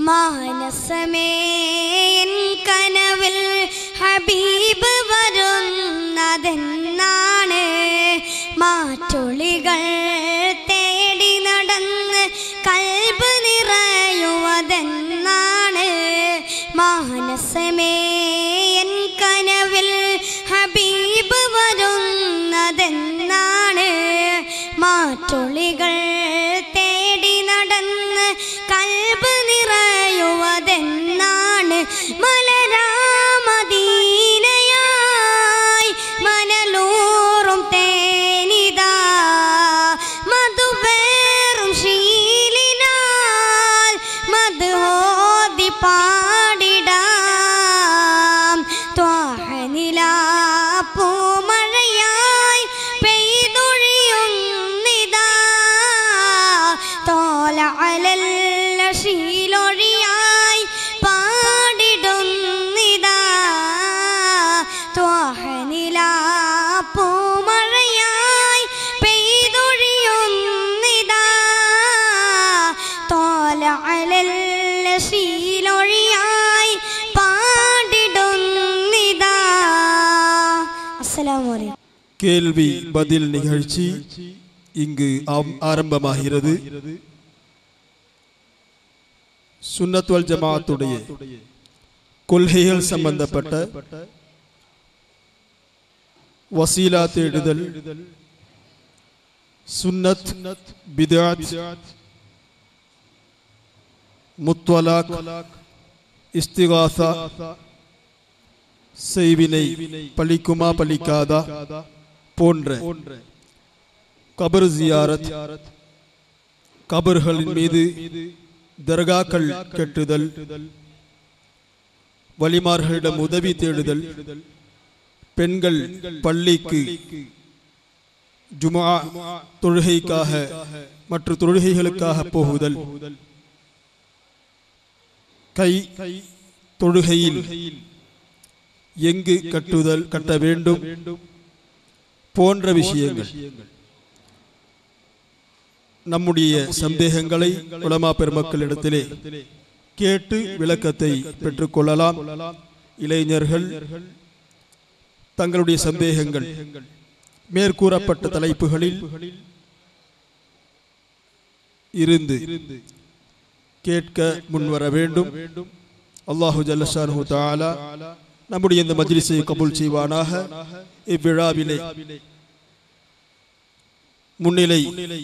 മാനസമേ N കനവിൽ ഹബീബ് വരുന്നതെന്നാണ് മാറ്റൊളികൾ തേടി നടന്ന് കൽബ് നിറയുവതെന്നാണ് മാനസമേ എൻ കനവിൽ ഹബീബ് വരുന്നതെന്നാണ് മാറ്റൊളികൾ തേടി നടന്ന് കൽബ് നിറയുവതെന്നാണ് മലരാമദീനയായി മനലൂറും തേനിതാ മധുവേറും ശീലിനാൽ മധുഹോതി പാടിടാം ത്വാഹനിലാ പൂമഴയായി പെയ്തൊഴിയുന്നിതാ തോല അലല്ല ശീലൊഴിയായി പാടിടുന്നിതാ ത്വാഹനിലാ പൂമഴയായി പെയ്തൊഴിയുന്നിതാ തോല അലല്ല ശീലൊഴിയായി പാടിടുന്നിതാ അസ്സലാമു അലൈക്കും கேள்வி பதில் நிகழ்ச்சி இங்கு ஆம்- ஆரம்பமாகிறது சுன்னத்வல் ஜமாத்துடைய கொள்கைகள் சம்பந்தப்பட்ட வசீலா தேடுதல் சுன்னத் பிதாத் முத்வலாக் இஸ்திகாசா செய்வினை பலிக்குமா பலிக்காதா போன்ற கபர் ஜியாரத் கபர்களின் மீது தர்காக்கள் கட்டுதல் வலிமார்களிடம் உதவி தேடுதல் பெண்கள் பள்ளிக்கு ஜுமா தொழுகைக்காக மற்ற தொழுகைகளுக்காக போகுதல் கை தொழுகையில் எங்கு கட்டுதல் கட்ட வேண்டும் போன்ற விஷயங்கள் நம்முடைய சந்தேகங்களை உலமா பெருமக்களிடத்திலே கேட்டு விளக்கத்தை பெற்றுக்கொள்ளலாம் இளைஞர்கள் தங்களுடைய சந்தேகங்கள் மேற்கூறப்பட்ட தலைப்புகளில் இருந்து கேட்க முன்வர வேண்டும் அல்லாஹு ஜல்லஷானு தாலா நம்முடைய இந்த மஜ்லிஸை கபூல் செய்வானாக இவ்விழாவிலே முன்னிலை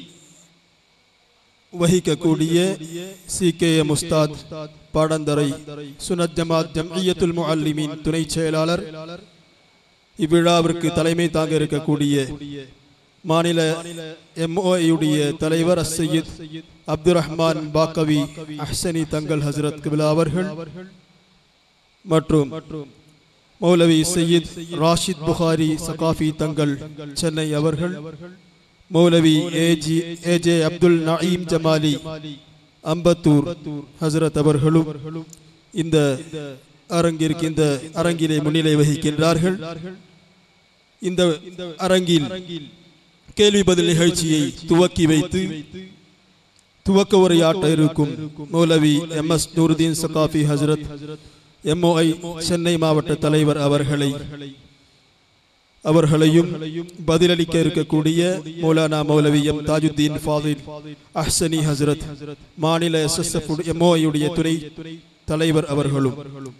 வகிக்கக்கூடிய C K M Ustad Padanthara Sunnath Jamath Jamiyyathul Muallimeen துணை செயலாளர் இவ்விழாவிற்கு தலைமை தாங்க இருக்கக்கூடிய மாநில எம்ஓயுடைய தலைவர் அசையத் அப்துல் ரஹ்மான் பாக்கவி அஹ்சனி தங்கல் ஹசரத் கிபிலா அவர்கள் மற்றும் மௌலவி சையீத் ராஷித் புகாரி சகாஃபி தங்கள் சென்னை அவர்கள் மௌலவி ஏஜி ஏஜே அப்துல் நயீம் ஜமாலி அம்பத்தூர் ஹசரத் அவர்களும் இந்த அரங்கிற்கு இந்த அரங்கிலே முன்னிலை வகிக்கின்றார்கள் இந்த அரங்கில் கேள்வி பதில் நிகழ்ச்சியை துவக்கி வைத்து துவக்க உரையாற்ற இருக்கும் Moulavi M S Nooruddeen Saqafi Hazrat MOI Chennai மாவட்ட தலைவர் அவர்களை அவர்களையும் பதிலளிக்க இருக்கக்கூடிய மௌலானா மௌலவி எம் தாஜுத்தீன் ஃபாதில் அஹ்சனி ஹசரத் மாநில எஸ்எஸ்எஃப் எம்ஓஐயுடைய துறை தலைவர் அவர்களும்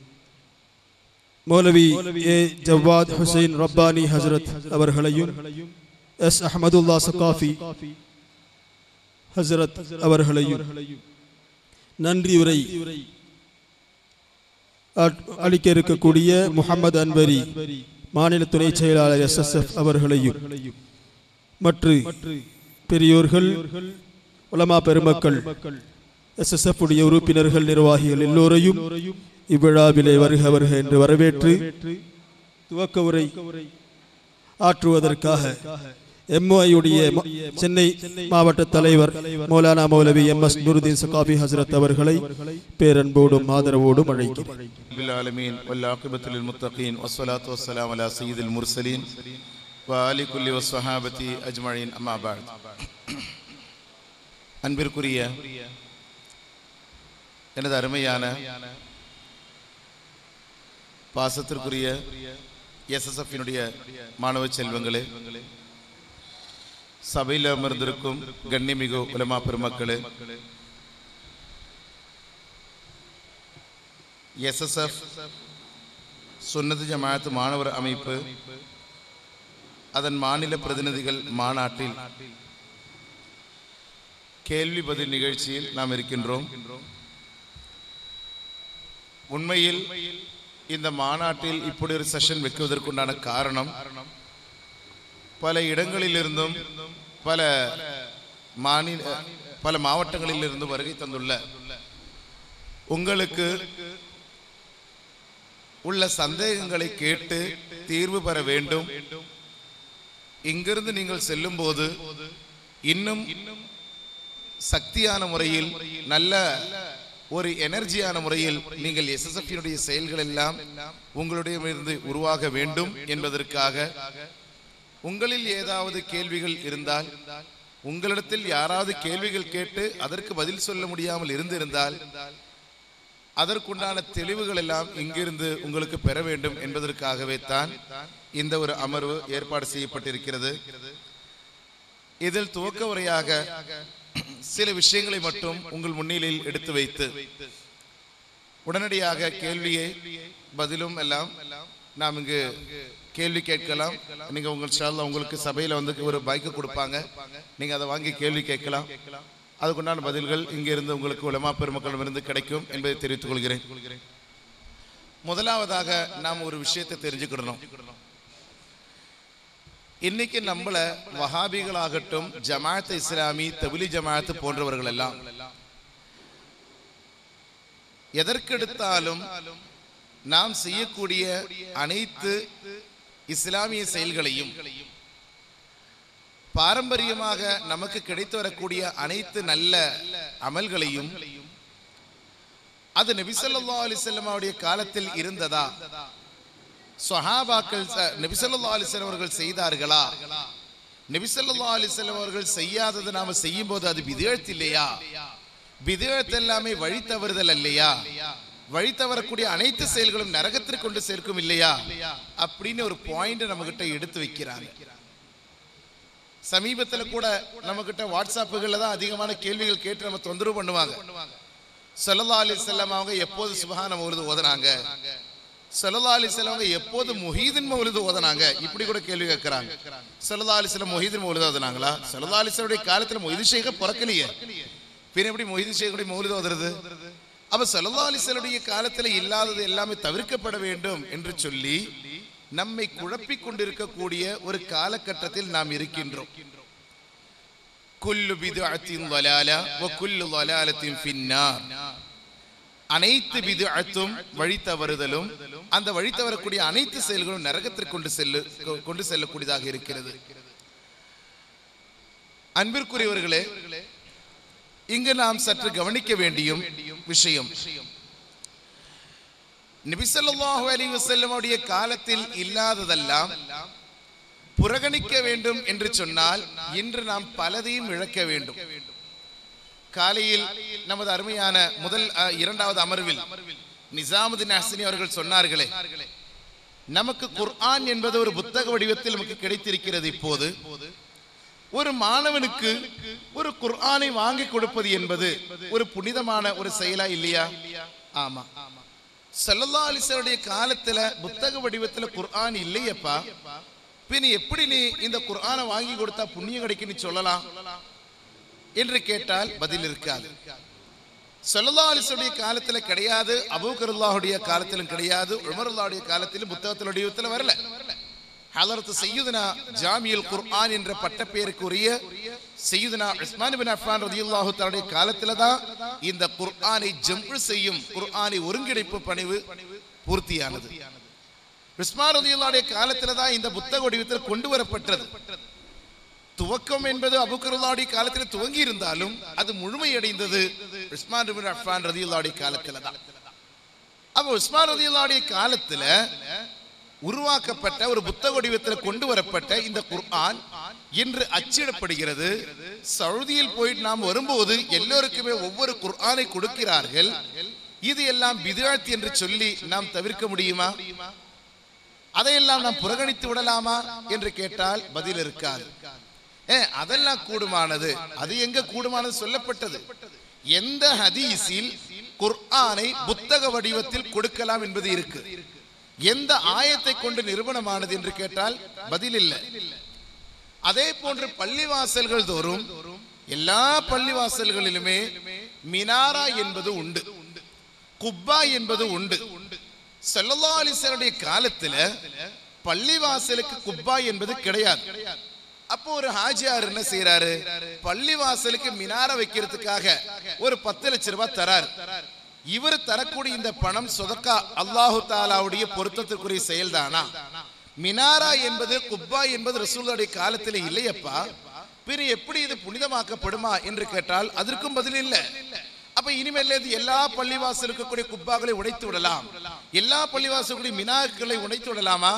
மௌலவி ஏ ஜவாத் ஹுசைன் ரப்பானி ஹசரத் அவர்களையும் எஸ் அஹமதுல்லா சகாஃபி ஹசரத் அவர்களையும் நன்றி உரை அட்- அளிக்க இருக்கக்கூடிய முகமது அன்வரி மாநில துணை செயலாளர் எஸ் எஸ் எஃப் அவர்களையும் மற்ற பெரியோர்கள் உலமா பெருமக்கள் எஸ் எஸ் எஃப் உடைய உறுப்பினர்கள் நிர்வாகிகள் எல்லோரையும் இவ்விழாவிலே வருக வருக என்று வரவேற்று துவக்க உரை ஆற்றுவதற்காக எம்ஓஐயுடைய சென்னை மாவட்ட தலைவர் மௌலானா மௌலவி எம் எஸ் நூருதீன் சகாபி ஹசரத் அவர்களை பேரன்போடும் ஆதரவோடும் அழைக்கிறேன் رب العالمين والعاقبة للمتقين والصلاة والسلام على سيد المرسلين وآل كل والصحابة أجمعين أما بعد அன்பிற்குரிய எனது அருமையான பாசத்திற்குரிய எஸ்எஸ்எஃபினுடைய மாணவ செல்வங்களே சபையில் அமர்ந்திருக்கும் கண்ணிமிகு உலமா பெருமக்களே எஸ்எஸ்எஃப் சுன்னது ஜமாஅத் மாணவர் அமைப்பு அதன் மாநில பிரதிநிதிகள் மாநாட்டில் கேள்வி பதில் நிகழ்ச்சியில் நாம் இருக்கின்றோம் உண்மையில் இந்த மாநாட்டில் இப்படி ஒரு செஷன் வைக்குவதற்குண்டான காரணம் பல இடங்களிலிருந்தும் பல மாநில பல மாவட்டங்களிலிருந்து வருகை தந்துள்ள உங்களுக்கு உள்ள சந்தேகங்களை கேட்டு தீர்வு பெற வேண்டும் இங்கிருந்து நீங்கள் செல்லும் போது இன்னும் சக்தியான முறையில் நல்ல ஒரு எனர்ஜியான முறையில் நீங்கள் எஸ்எஸ்எஃபினுடைய செயல்கள் எல்லாம் உங்களுடைய இருந்து உருவாக வேண்டும் என்பதற்காக உங்களில் ஏதாவது கேள்விகள் இருந்தால் உங்களிடத்தில் யாராவது கேள்விகள் கேட்டு அதற்கு பதில் சொல்ல முடியாமல் இருந்திருந்தால் அதற்குண்டான தெளிவுகள் எல்லாம் இங்கிருந்து உங்களுக்கு பெற வேண்டும் என்பதற்காகவே தான் இந்த ஒரு அமர்வு ஏற்பாடு செய்யப்பட்டிருக்கிறது இதில் துவக்க உரையாக சில விஷயங்களை மட்டும் உங்கள் முன்னிலையில் எடுத்து வைத்து உடனடியாக கேள்வியை பதிலும் எல்லாம் நாம் இங்கு கேள்வி கேட்கலாம் நீங்க உங்கள் ஷால்ல உங்களுக்கு சபையில வந்து ஒரு பைக்கு கொடுப்பாங்க நீங்க அதை வாங்கி கேள்வி கேட்கலாம் அதுக்குண்டான பதில்கள் இங்கிருந்து உங்களுக்கு உலமா பெருமக்களிடமிருந்து கிடைக்கும் என்பதை தெரிவித்துக் கொள்கிறேன் முதலாவதாக நாம் ஒரு விஷயத்தை தெரிஞ்சுக்கிடணும் இன்னைக்கு நம்மள வஹாபிகளாகட்டும் ஜமாத் இஸ்லாமி தபிலி ஜமாத் போன்றவர்கள் எல்லாம் எதற்கெடுத்தாலும் நாம் செய்யக்கூடிய அனைத்து இஸ்லாமிய செயல்களையும் பாரம்பரியமாக நமக்கு கிடைத்து வரக்கூடிய அனைத்து நல்ல அமல்களையும் அது நபிசல்லா அலிசல்லம் அவருடைய காலத்தில் இருந்ததா சொஹாபாக்கள் நபிசல்லா அலிசல்லம் அவர்கள் செய்தார்களா நபிசல்லா அலிசல்லம் அவர்கள் செய்யாதது நாம செய்யும் போது அது விதேழ்த்து இல்லையா விதேழ்த்து எல்லாமே வழி தவறுதல் இல்லையா வழி தவறக்கூடிய அனைத்து செயல்களும் நரகத்திற்கு கொண்டு சேர்க்கும் இல்லையா அப்படின்னு ஒரு பாயிண்ட் நம்ம கிட்ட எடுத்து வைக்கிறாங்க சமீபத்துல கூட நம்ம கிட்ட வாட்ஸ்அப்புகள்ல தான் அதிகமான கேள்விகள் கேட்டு நம்ம தொந்தரவு பண்ணுவாங்க சல்லா அலி செல்லம் அவங்க எப்போது சுபஹான மௌலிது ஓதுனாங்க சல்லா அலி அவங்க எப்போது முஹீதின் மௌலிது ஓதுனாங்க இப்படி கூட கேள்வி கேட்கறாங்க சல்லா அலி செல்லம் முஹீதின் மௌலிது ஓதுனாங்களா சல்லா அலிஸ்லமுடைய காலத்துல மொய்து ஷேக பிறக்கலையே பின்ன எப்படி மொய்து ஷேகுடைய மௌலிது ஓதுறது அப்ப சல்லா அலிஸ்லமுடைய காலத்துல இல்லாதது எல்லாமே தவிர்க்கப்பட வேண்டும் என்று சொல்லி நம்மை குழப்பிக் கொண்டிருக்கக்கூடிய ஒரு காலகட்டத்தில் நாம் இருக்கின்றோம் குல்லு பிதுஅத்தின் வலால வ குல்லு வலாலத்தின் ஃபின்னார் அனைத்து பிதுஅத்தும் வழி தவறுதலும் அந்த வழி தவறக்கூடிய அனைத்து செயல்களும் நரகத்திற்கு கொண்டு செல்லு கொண்டு செல்லக்கூடியதாக இருக்கிறது அன்பிற்குரியவர்களே இங்கு நாம் சற்று கவனிக்க வேண்டியும் விஷயம் நபிசல்லாஹு அலி வசல்லமுடைய காலத்தில் இல்லாததெல்லாம் புறக்கணிக்க வேண்டும் என்று சொன்னால் இன்று நாம் பலதையும் இழக்க வேண்டும் காலையில் நமது அருமையான முதல் அஹ், இரண்டாவது அமர்வில் நிசாமுதீன் ஹசனி அவர்கள் சொன்னார்களே நமக்கு குர்ஆன் என்பது ஒரு புத்தக வடிவத்தில் நமக்கு கிடைத்திருக்கிறது இப்போது ஒரு மாணவனுக்கு ஒரு குர்ஆனை வாங்கி கொடுப்பது என்பது ஒரு புனிதமான ஒரு செயலா இல்லையா ஆமா சல்லல்லா அலிசருடைய காலத்துல புத்தக வடிவத்துல குர்ஆன் இல்லையப்பா பின் எப்படி நீ இந்த குர்ஆனை வாங்கி கொடுத்தா புண்ணியம் கிடைக்குன்னு சொல்லலாம் என்று கேட்டால் பதில் இருக்காது சல்லல்லா அலிசருடைய காலத்துல கிடையாது அபூக்கருல்லாஹுடைய காலத்திலும் கிடையாது உமருல்லாவுடைய காலத்திலும் புத்தகத்தில் வடிவத்தில் வரல ஹலரத் சையுதனா ஜாமியல் குர்ஆன் என்ற பட்டப்பேருக்குரிய சையுதனா உஸ்மான் பின் அஃபான் ரதியுல்லாஹு தன்னுடைய காலத்துல தான் இந்த குர்ஆனை ஜம்உ செய்யும் குர்ஆனை ஒருங்கிணைப்பு பணிவு பூர்த்தியானது உஸ்மான் ரதியுல்லாவுடைய காலத்துல தான் இந்த புத்தக வடிவத்தில் கொண்டு வரப்பட்டது துவக்கம் என்பது அபுக்கருல்லாவுடைய காலத்தில் துவங்கி இருந்தாலும் அது முழுமையடைந்தது உஸ்மான் பின் அஃபான் ரதியுல்லாவுடைய காலத்துல தான் அப்ப உஸ்மான் ரதியுல்லாவுடைய காலத்துல உருவாக்கப்பட்ட ஒரு புத்தக வடிவத்தில் கொண்டு வரப்பட்ட இந்த குர்ஆன் இன்று அச்சிடப்படுகிறது சவுதியில் போயிட்டு நாம் வரும்போது எல்லோருக்குமே ஒவ்வொரு குர்ஆனை கொடுக்கிறார்கள் இது எல்லாம் பிதாத் என்று சொல்லி நாம் தவிர்க்க முடியுமா அதையெல்லாம் நாம் புறக்கணித்து விடலாமா என்று கேட்டால் பதில் இருக்காது ஏ அதெல்லாம் கூடுமானது அது எங்க கூடுமானது சொல்லப்பட்டது எந்த ஹதீஸில் குர்ஆனை புத்தக வடிவத்தில் கொடுக்கலாம் என்பது இருக்கு எந்த ஆயத்தை கொண்டு நிறுவனமானது என்று கேட்டால் பதில் இல்லை அதே போன்று பள்ளிவாசல்கள் தோறும் எல்லா பள்ளிவாசல்களிலுமே மினாரா என்பது உண்டு குப்பா என்பது உண்டு சல்லல்லா அலிசனுடைய காலத்துல பள்ளிவாசலுக்கு குப்பா என்பது கிடையாது அப்போ ஒரு ஹாஜியார் என்ன செய்யறாரு பள்ளிவாசலுக்கு மினார வைக்கிறதுக்காக ஒரு பத்து லட்சம் ரூபாய் தராரு இவர் தரக்கூடிய இந்த பணம் சொதக்கா அல்லாஹு தாலாவுடைய பொருத்தத்திற்குரிய செயல்தானா மினாரா என்பது குப்பா என்பது ரசூலுடைய காலத்தில் இல்லையப்பா பிற எப்படி இது புனிதமாக்கப்படுமா என்று கேட்டால் அதற்கும் பதில் இல்லை அப்ப இனிமேல் இது எல்லா பள்ளிவாசல் இருக்கக்கூடிய குப்பாக்களை உடைத்து விடலாம் எல்லா பள்ளிவாசலுடைய மினாக்களை உடைத்து விடலாமா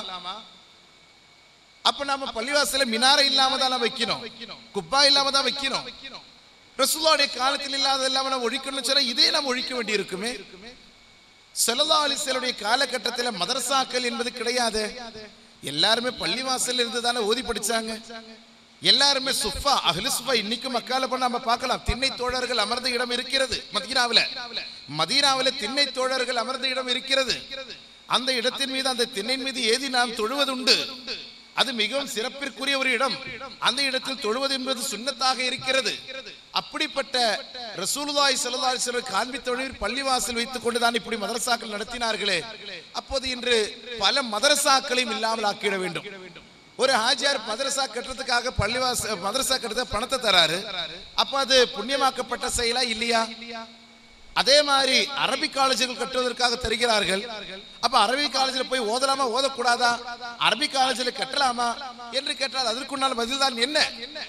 அப்ப நாம பள்ளிவாசல மினார இல்லாம தான் வைக்கணும் குப்பா இல்லாம தான் வைக்கணும் ரசூலுடைய காலத்தில் இல்லாத இல்லாம நம்ம ஒழிக்கணும்னு சொன்னா இதே நம்ம ஒழிக்க வேண்டி இருக்குமே செல்லல்லா அலிசலுடைய காலகட்டத்தில் மதரசாக்கள் என்பது கிடையாது எல்லாருமே பள்ளிவாசல் இருந்து தானே ஓதி படிச்சாங்க எல்லாருமே சுஃபா அஹ்லு சுஃபா இன்னைக்கும் மக்கால பண்ண நம்ம பார்க்கலாம் திண்ணை தோழர்கள் அமர்ந்த இடம் இருக்கிறது மதீனாவில மதீனாவில திண்ணை தோழர்கள் அமர்ந்த இடம் இருக்கிறது அந்த இடத்தின் மீது அந்த திண்ணையின் மீது ஏதி நாம் தொழுவதுண்டு அது மிகவும் சிறப்பிற்குரிய ஒரு இடம் அந்த இடத்தில் தொழுவது என்பது சுண்ணத்தாக இருக்கிறது அப்படிப்பட்ட ரசூலுல்லாஹி ஸல்லல்லாஹு அலைஹி வஸல்லம் காண்பித்தொழில் பள்ளிவாசல் வைத்துக் கொண்டுதான் இப்படி மதரசாக்கள் நடத்தினார்களே அப்போது இன்று பல மதரசாக்களையும் இல்லாமல் ஆக்கிட வேண்டும் ஒரு ஹாஜியார் மதரசா கட்டுறதுக்காக பள்ளிவாச மதரசா கட்டுறத பணத்தை தராரு அப்ப அது புண்ணியமாக்கப்பட்ட செயலா இல்லையா அதே மாதிரி அரபி காலேஜுகள் கட்டுவதற்காக தருகிறார்கள் அப்ப அரபி காலேஜில் போய் ஓதலாமா ஓதக்கூடாதா அரபி காலேஜில் கட்டலாமா என்று கேட்டால் அதற்குண்டான பதில் தான் என்ன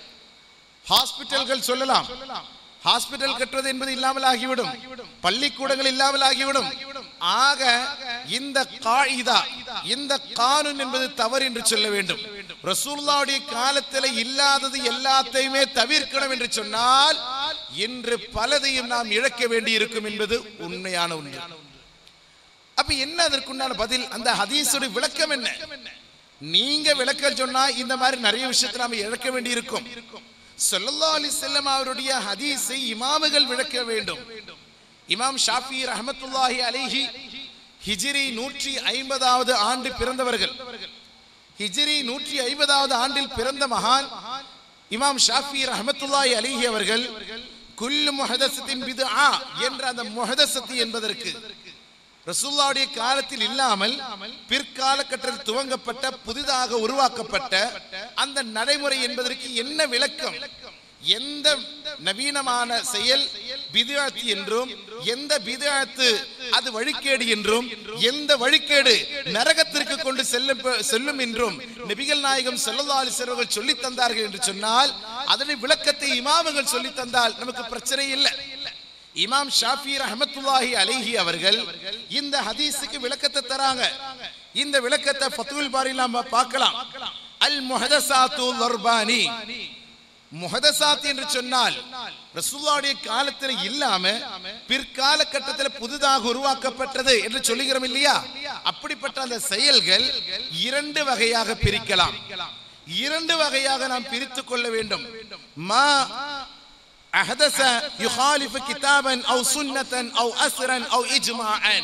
ஹாஸ்பிட்டல்கள் சொல்லலாம் ஹாஸ்பிட்டல் கட்டுவது என்பது இல்லாமல் ஆகிவிடும் பள்ளிக்கூடங்கள் இல்லாமல் ஆகிவிடும் ஆக இந்த காயிதா இந்த கானூன் என்பது தவறு என்று சொல்ல வேண்டும் ரசூலுல்லாவுடைய காலத்தில் இல்லாதது எல்லாத்தையுமே தவிர்க்கணும் என்று சொன்னால் இன்று பலதையும் நாம் இழக்க வேண்டி இருக்கும் என்பது உண்மையான ஒன்று அப்ப என்ன அதற்குண்டான பதில் அந்த ஹதீஸுடைய விளக்கம் என்ன நீங்க விளக்கம் சொன்னா இந்த மாதிரி நிறைய விஷயத்தை நாம இழக்க வேண்டி இருக்கும் ஸல்லல்லாஹு அலைஹி வஸல்லம் அவருடைய ஹதீஸை இமாமுகள் விளக்க வேண்டும் இமாம் ஷாஃபி ரஹமத்துல்லாஹி அலைஹி ஹிஜ்ரி நூற்றி ஐம்பதாவது ஆண்டு பிறந்தவர்கள் ஹிஜ்ரி நூற்றி ஐம்பதாவது ஆண்டில் பிறந்த மகான் இமாம் ஷாஃபி ரஹமத்துல்லாஹி அலைஹி அவர்கள் குல்லு முஹதஸத்தின் பிதுஆ என்ற அந்த முஹதஸத்து என்பதற்கு ரசூல்லாவுடைய காலத்தில் இல்லாமல் பிற்கால கட்டத்தில் துவங்கப்பட்ட புதிதாக உருவாக்கப்பட்ட அந்த நடைமுறை என்பதற்கு என்ன விளக்கம் எந்த நவீனமான செயல் பிதுஆத்து என்றும் எந்த பிதுஆத்து அது வழிகேடு என்றும் எந்த வழிகேடு நரகத்திற்கு கொண்டு செல்லும் செல்லும் என்றும் நபிகள் நாயகம் ஸல்லல்லாஹு அலைஹி வஸல்லம் சொல்லி தந்தார்கள் என்று சொன்னால் அதனை விளக்கத்தை இமாமுகள் சொல்லி தந்தால் நமக்கு பிரச்சனை இல்லை இமாம் ஷாஃபி ரஹமத்துல்லாஹி அலைஹி அவர்கள் இந்த ஹதீஸுக்கு விளக்கத்தை தராங்க இந்த விளக்கத்தை ஃபத்துல் பாரில் நாம பார்க்கலாம் அல் முஹதசாத்து லர்பானி முஹதசாத் என்று சொன்னால் ரசூலுல்லாஹ்வுடைய காலத்தில் இல்லாம பிற்கால கட்டத்தில் புதிதாக உருவாக்கப்பட்டது என்று சொல்லுகிறோம் இல்லையா அப்படிப்பட்ட அந்த செயல்கள் இரண்டு வகையாக பிரிக்கலாம் இரண்டு வகையாக நாம் பிரித்துக் கொள்ள வேண்டும் மா أحدث يخالف كتابا أو سنة أو أثرا أو إجماعا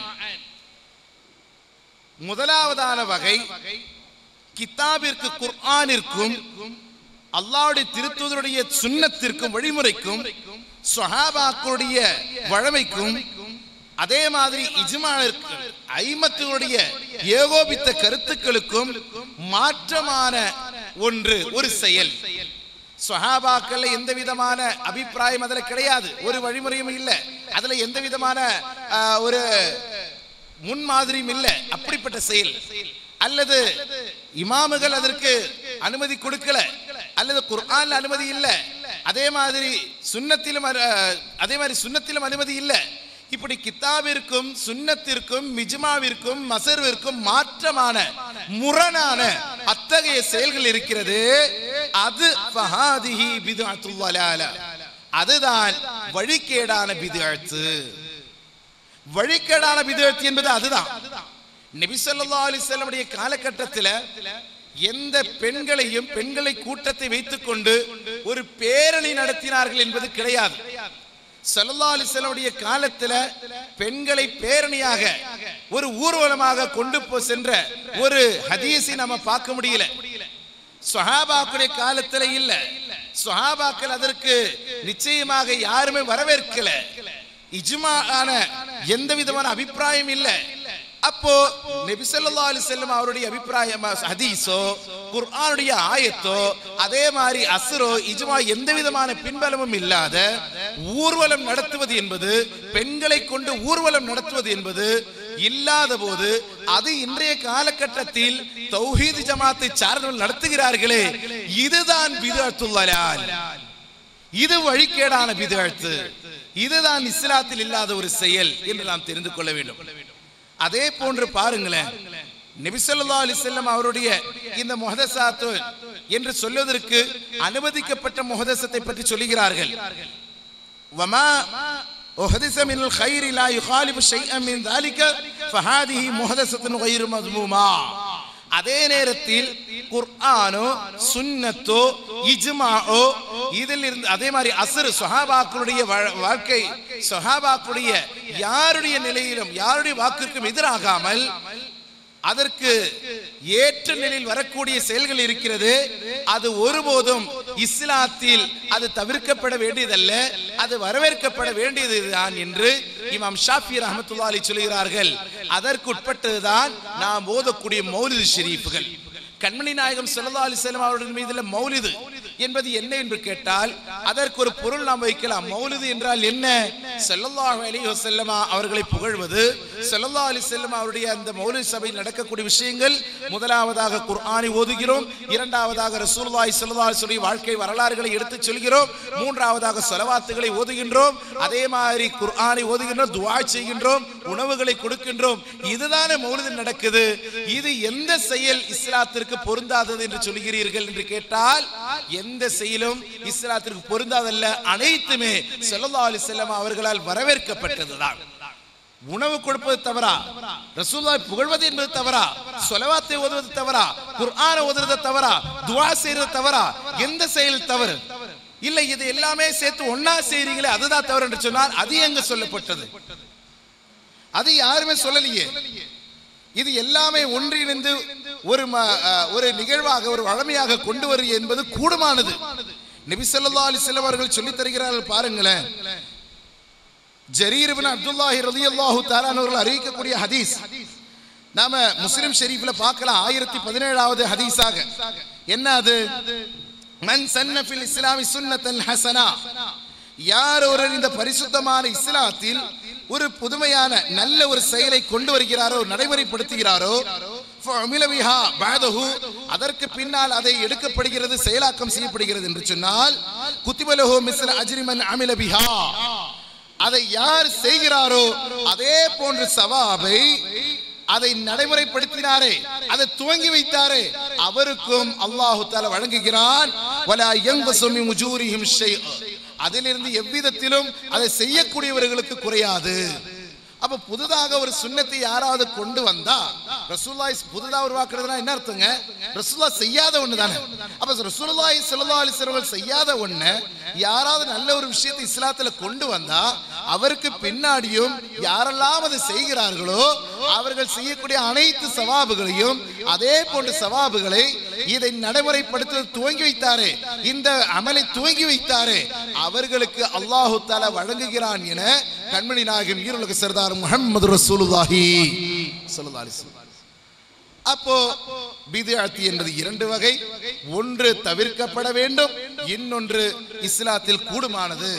முதலாவதான வகை கித்தாபிற்கு குர்ஆனிற்கும் அல்லாஹ்வுடைய திருத்துதருடைய சுன்னத்திற்கும் வழிமுறைக்கும் சொஹாபாக்களுடைய வழமைக்கும் அதே மாதிரி இஜ்மாவிற்கு ஐமத்துடைய ஏகோபித்த கருத்துக்களுக்கும் மாற்றமான ஒன்று ஒரு செயல் சொஹாபாக்கள் எந்த விதமான அபிப்பிராயம் அதுல கிடையாது ஒரு வழிமுறையும் இல்ல அதுல எந்த விதமான ஆஹ், ஒரு முன்மாதிரியும் இல்ல அப்படிப்பட்ட செயல் அல்லது இமாமுகள் அதற்கு அனுமதி கொடுக்கல அல்லது குர்ஆன்ல அனுமதி இல்ல அதே மாதிரி சுன்னத்திலும் அஹ், அதே மாதிரி சுன்னத்திலும் அனுமதி இல்ல இப்படி கித்தாபிற்கும் சுன்னத்திற்கும் மிஜ்மாவிற்கும் மசர்விற்கும் மாற்றமான முரணான அத்தகைய செயல்கள் இருக்கிறது அது ஃபஹாதிஹி பிதுஅத்துல் வலால. அதுதான் வழிகேடான பிதுஅத்து வழிகேடான பிதுஅத்து என்பது அதுதான் நபி ஸல்லல்லாஹு அலைஹி வஸல்லமுடைய காலகட்டத்தில் எந்த பெண்களையும் பெண்களை கூட்டத்தை வைத்துக்கொண்டு ஒரு பேரணி நடத்தினார்கள் என்பது கிடையாது ஸல்லல்லாஹு அலைஹி வஸல்லமுடைய காலத்துல பெண்களை பேரணியாக ஒரு ஊர்வலமாக கொண்டு போ சென்ற ஒரு ஹதீஸை நாம பார்க்க முடியல சுஹாபாக்குடைய காலத்துல இல்ல சுஹாபாக்கள் அதற்கு நிச்சயமாக யாருமே வரவேற்கல இஜ்மா ஆன எந்த விதமான அபிப்பிராயம் இல்ல அப்போ நபி ஸல்லல்லாஹு அலைஹி வஸல்லம் அவருடைய அபிப்பிராயம் ஹதீஸோ குர்ஆனுடைய ஆயத்தோ அதே மாதிரி அஸ்ரோ இஜ்மா எந்த விதமான பின்பலமும் இல்லாத ஊர்வலம் நடத்துவது என்பது பெண்களை கொண்டு ஊர்வலம் நடத்துவது என்பது இல்லாத போது அது இன்றைய காலகட்டத்தில் தௌஹீத் ஜமாத்தை சார்ந்தவர்கள் நடத்துகிறார்களே இதுதான் பிதஅத்துல் இது வழிகேடான பிதஅத்து இதுதான் இஸ்லாத்தில் இல்லாத ஒரு செயல் என்று நாம் தெரிந்து கொள்ள வேண்டும் அதே போன்று பாருங்களேன் நபிசல்லா அலிசல்லம் அவருடைய இந்த முஹதசாத்து என்று சொல்வதற்கு அனுமதிக்கப்பட்ட முஹதசத்தை பற்றி சொல்லுகிறார்கள் வமா أحدث من الخير لا يخالف شيئا من ذلك فهذه محدثة غير مذمومة அதே நேரத்தில் குர்ஆனோ சுன்னத்தோ இஜ்மாஓ இதில் இருந்து அதே மாதிரி அசர் சொஹாபாக்களுடைய வா- வாழ்க்கை சொஹாபாக்களுடைய யாருடைய நிலையிலும் யாருடைய வாக்குக்கும் எதிராகாமல் அதற்கு ஏற்ற நிலையில் வரக்கூடிய செயல்கள் இருக்கிறது அது ஒருபோதும் இஸ்லாத்தில் அது தவிர்க்கப்பட வேண்டியதல்ல அது வரவேற்கப்பட வேண்டியதுதான் என்று இமாம் ஷாஃபி ரஹமத்துல்லா அலி சொல்கிறார்கள் அதற்கு உட்பட்டதுதான் நாம் ஓதக்கூடிய மௌலிது ஷெரீஃபுகள் கண்மணி நாயகம் ஸல்லல்லாஹு அலைஹி வஸல்லம் அவர்கள் மீதுல மௌலிது என்பது என்ன என்று கேட்டால் அதற்கு ஒரு பொருள் நாம் வைக்கலாம் மௌலிது என்றால் என்ன ஸல்லல்லாஹு அலைஹி வஸல்லம் அவர்களை புகழ்வது ஸல்லல்லாஹு அலைஹி வஸல்லம் அவருடைய அந்த மௌலித் சபையில் நடக்கக்கூடிய விஷயங்கள் முதலாவதாக குர்ஆனை ஓதுகிறோம் இரண்டாவதாக ரசூலுல்லாஹி ஸல்லல்லாஹு அலைஹி வஸல்லம் வாழ்க்கை வரலாறுகளை எடுத்துச் சொல்கிறோம் மூன்றாவதாக ஸலவாத்துகளை ஓதுகின்றோம் அதே மாதிரி குர்ஆனை ஓதுகின்றோம் துஆ செய்கின்றோம் உணவுகளை கொடுக்கின்றோம் இதுதானே மௌலிது நடக்குது இது எந்த செயல் இஸ்லாத்திற்கு பொருந்தாதது என்று சொல்கிறீர்கள் என்று கேட்டால் எந்த செயலும் இஸ்லாத்திற்கு பொருந்தாதல்ல அனைத்துமே ஸல்லல்லாஹு அலைஹி வஸல்லம் அவர்களால் வரவேற்கப்பட்டதுதான் உணவு கொடுப்பது தவறா ரசூலுல்லாஹ் புகழ்வது என்பது தவறா சொலவாத்தை ஓதுவது தவறா குர்ஆனை ஓதுறது தவறா துஆ செய்யறது தவறா எந்த செயல் தவறு இல்ல இது எல்லாமே சேர்த்து ஒண்ணா செய்றீங்களே அதுதான் தவறு என்று சொன்னால் அது எங்க சொல்லப்பட்டது அது யாருமே சொல்லலையே இது எல்லாமே ஒன்றிணைந்து ஒரு ம- அஹ், ஒரு நிகழ்வாக ஒரு வழமையாக கொண்டு வரு என்பது கூடுமானது நபி ஸல்லல்லாஹு அலைஹி வஸல்லம் அவர்கள் சொல்லித் தருகிறார்கள் பாருங்களேன் ஜரீர் இப்னு அப்துல்லாஹி ரலியல்லாஹு தஆலா அவர்கள் அறிவிக்கக்கூடிய ஹதீஸ் நாம முஸ்லிம் ஷெரீஃப்ல பார்க்கலாம் ஆயிரத்தி பதினேழாவது ஹதீஸாக என்ன அது மன் சன்ன ஃபில் இஸ்லாமி சுன்னத்தன் ஹசனா யார் ஒருவர் இந்த பரிசுத்தமான இஸ்லாத்தில் ஒரு புதுமையான நல்ல ஒரு செயலை கொண்டு வருகிறாரோ நடைமுறைப்படுத்துகிறாரோ فعمل بها بعده, அதற்கு பின்னால் அதை எடுக்கப்படுகிறது செயலாக்கம் செய்யப்படுகிறது என்று சொன்னால் குத்திபலஹு மிஸ்ல அஜ்ரிமன் அமில பிஹா அதை யார் செய்கிறாரோ அதே போன்ற சவாபை அதை நடைமுறைப்படுத்தினாரே அதை துவங்கி வைத்தாரே அவருக்கும் அல்லாஹு தாலா வழங்குகிறான் வலா யன்கசு மின் உஜூரிஹிம் ஷைஅ. அதிலிருந்து எவ்விதத்திலும் அதை செய்யக்கூடியவர்களுக்கு குறையாது அப்ப புதுதாக ஒரு சுண்ணத்தை யாராவது கொண்டு வந்தா ரசூலுல்லாஹி புதுதா உருவாக்குறதுனா என்ன அர்த்தங்க ரசூலுல்லாஹ் செய்யாத ஒண்ணு தானே அப்ப ரசூலுல்லாஹி ஸல்லல்லாஹு அலைஹி வஸல்லம் செய்யாத ஒண்ணு யாராவது நல்ல ஒரு விஷயத்தை இஸ்லாத்துல கொண்டு வந்தா அவருக்கு பின்னாடியும் யாரெல்லாம் அதை செய்கிறார்களோ அவர்கள் செய்யக்கூடிய அனைத்து சவாபுகளையும் அதே போன்ற சவாபுகளை இதை நடைமுறைப்படுத்த துவங்கி வைத்தாரே இந்த அமலை துவங்கி வைத்தாரே அவர்களுக்கு அல்லாஹு தாலா வழங்குகிறான் என கண்மணி நாயகம் ஈருலக சர்தார் முஹம்மது ரசூலுல்லாஹி ஸல்லல்லாஹு அலைஹி வஸல்லம் அப்போ பிதுஅத் என்பது இரண்டு வகை ஒன்று தவிர்க்கப்பட வேண்டும் இன்னொன்று இஸ்லாத்தில் கூடுமானது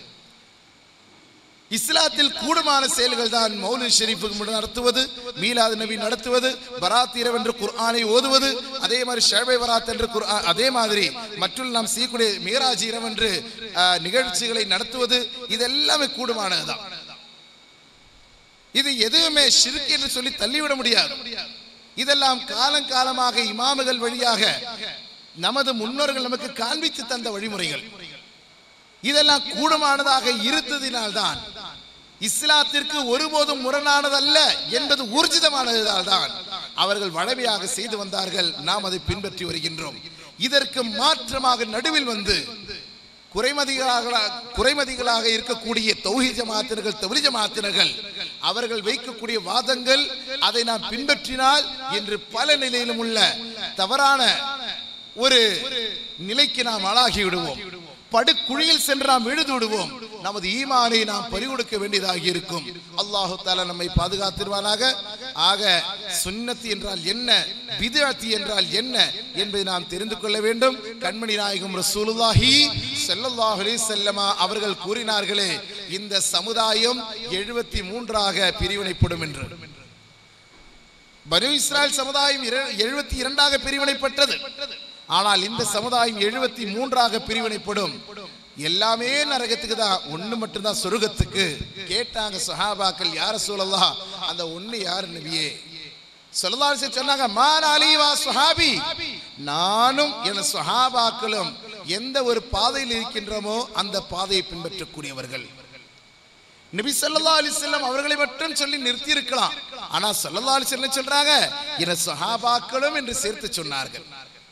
இஸ்லாத்தில் கூடுமான செயல்கள் தான் மௌலித் ஷெரீஃபுக்கு மட்டும் நடத்துவது மீலாது நபி நடத்துவது பராத் இரவென்று குர்ஆனை ஓதுவது அதே மாதிரி ஷேபை பராத் என்று குர்ஆன் அதே மாதிரி மற்றுள்ள நாம் செய்யக்கூடிய மீராஜ் இரவென்று ஆஹ், நிகழ்ச்சிகளை நடத்துவது இது எல்லாமே கூடுமானதுதான் இது எதுவுமே ஷிர்க் என்று சொல்லி தள்ளிவிட முடியாது இதெல்லாம் காலங்காலமாக இமாமுகள் வழியாக நமது முன்னோர்கள் நமக்கு காண்பித்து தந்த வழிமுறைகள் இதெல்லாம் கூடுமானதாக இருந்ததினால்தான் இஸ்லாத்திற்கு ஒருபோதும் முரணானதல்ல என்பது ஊர்ஜிதமானதால் தான் அவர்கள் வழமையாக செய்து வந்தார்கள் நாம் அதை பின்பற்றி வருகின்றோம் இதற்கு மாற்றமாக நடுவில் வந்து குறைமதிகளாக குறைமதிகளாக இருக்கக்கூடிய தௌஹி ஜமாத்தினர்கள் தௌரி ஜமாத்தினர்கள் அவர்கள் வைக்கக்கூடிய வாதங்கள் அதை நாம் பின்பற்றினால் என்று பல நிலையிலும் உள்ள தவறான ஒரு நிலைக்கு நாம் ஆளாகி விடுவோம் படுகுழியில் சென்று நாம் விழுது விடுவோம் நமது ஈமானை நாம் பறிகொடுக்க வேண்டியதாக இருக்கும் அல்லாஹு தாலா நம்மை பாதுகாத்திருவானாக ஆக சுன்னத்து என்றால் என்ன பிதஅத்தி என்றால் என்ன என்பதை நாம் தெரிந்து கொள்ள வேண்டும் கண்மணி நாயகம் ரசூலுல்லாஹி ஸல்லல்லாஹு அலைஹி வஸல்லமா அவர்கள் கூறினார்களே இந்த சமுதாயம் எழுபத்தி மூன்றாக பிரிவினைப்படும் என்று பனு இஸ்ராயல் சமுதாயம் எழுபத்தி இரண்டாக பிரிவினைப்பட்டது ஆனால் இந்த சமுதாயம் எழுபத்தி மூன்றாக பிரிவினைப்படும் எல்லாமே நரகத்துக்கு தான் ஒண்ணு மட்டும்தான் சொர்க்கத்துக்கு கேட்டாங்க சஹாபாக்கள் யார சொல்லலாம் அந்த ஒண்ணு யார் நபியே சொல்லலாசி சொன்னாங்க மான் அலிவா சுஹாபி நானும் என் சுஹாபாக்களும் எந்த ஒரு பாதையில் இருக்கின்றோமோ அந்த பாதையை பின்பற்றக்கூடியவர்கள் நபி ஸல்லல்லாஹு அலைஹி வஸல்லம் அவர்களை மட்டும் சொல்லி நிறுத்தி இருக்கலாம் ஆனா ஸல்லல்லாஹு அலைஹி வஸல்லம் சொல்றாங்க என சஹாபாக்களும் என்று சேர்த்து சொன்னார்கள்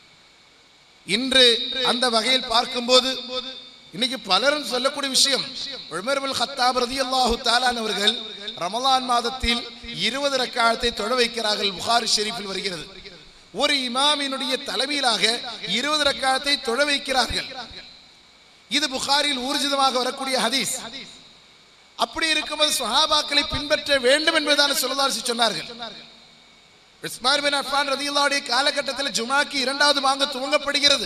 இன்று அந்த வகையில் பார்க்கும்போது இன்னைக்கு பலரும் சொல்லக்கூடிய விஷயம் உமர் பின் ஹத்தாப் ரலியல்லாஹு தஆலான் அவர்கள் ரமலான் மாதத்தில் இருபது ரக்காயத்தை தொழ வைக்கிறார்கள் புகாரி ஷெரீஃபில் வருகிறது ஒரு இமாமினுடைய தலைமையிலாக இருபது ரக்காயத்தை தொழ வைக்கிறார்கள் இது புகாரில் ஊர்ஜிதமாக வரக்கூடிய ஹதீஸ் அப்படி இருக்கும்போது சுஹாபாக்களை பின்பற்ற வேண்டும் என்பதுதான் சொல்லதாசி சொன்னார்கள் உஸ்மான் பின் அஃபான் ரதியுல்லாவுடைய காலகட்டத்தில் ஜுமாக்கு இரண்டாவது வாங்க துவங்கப்படுகிறது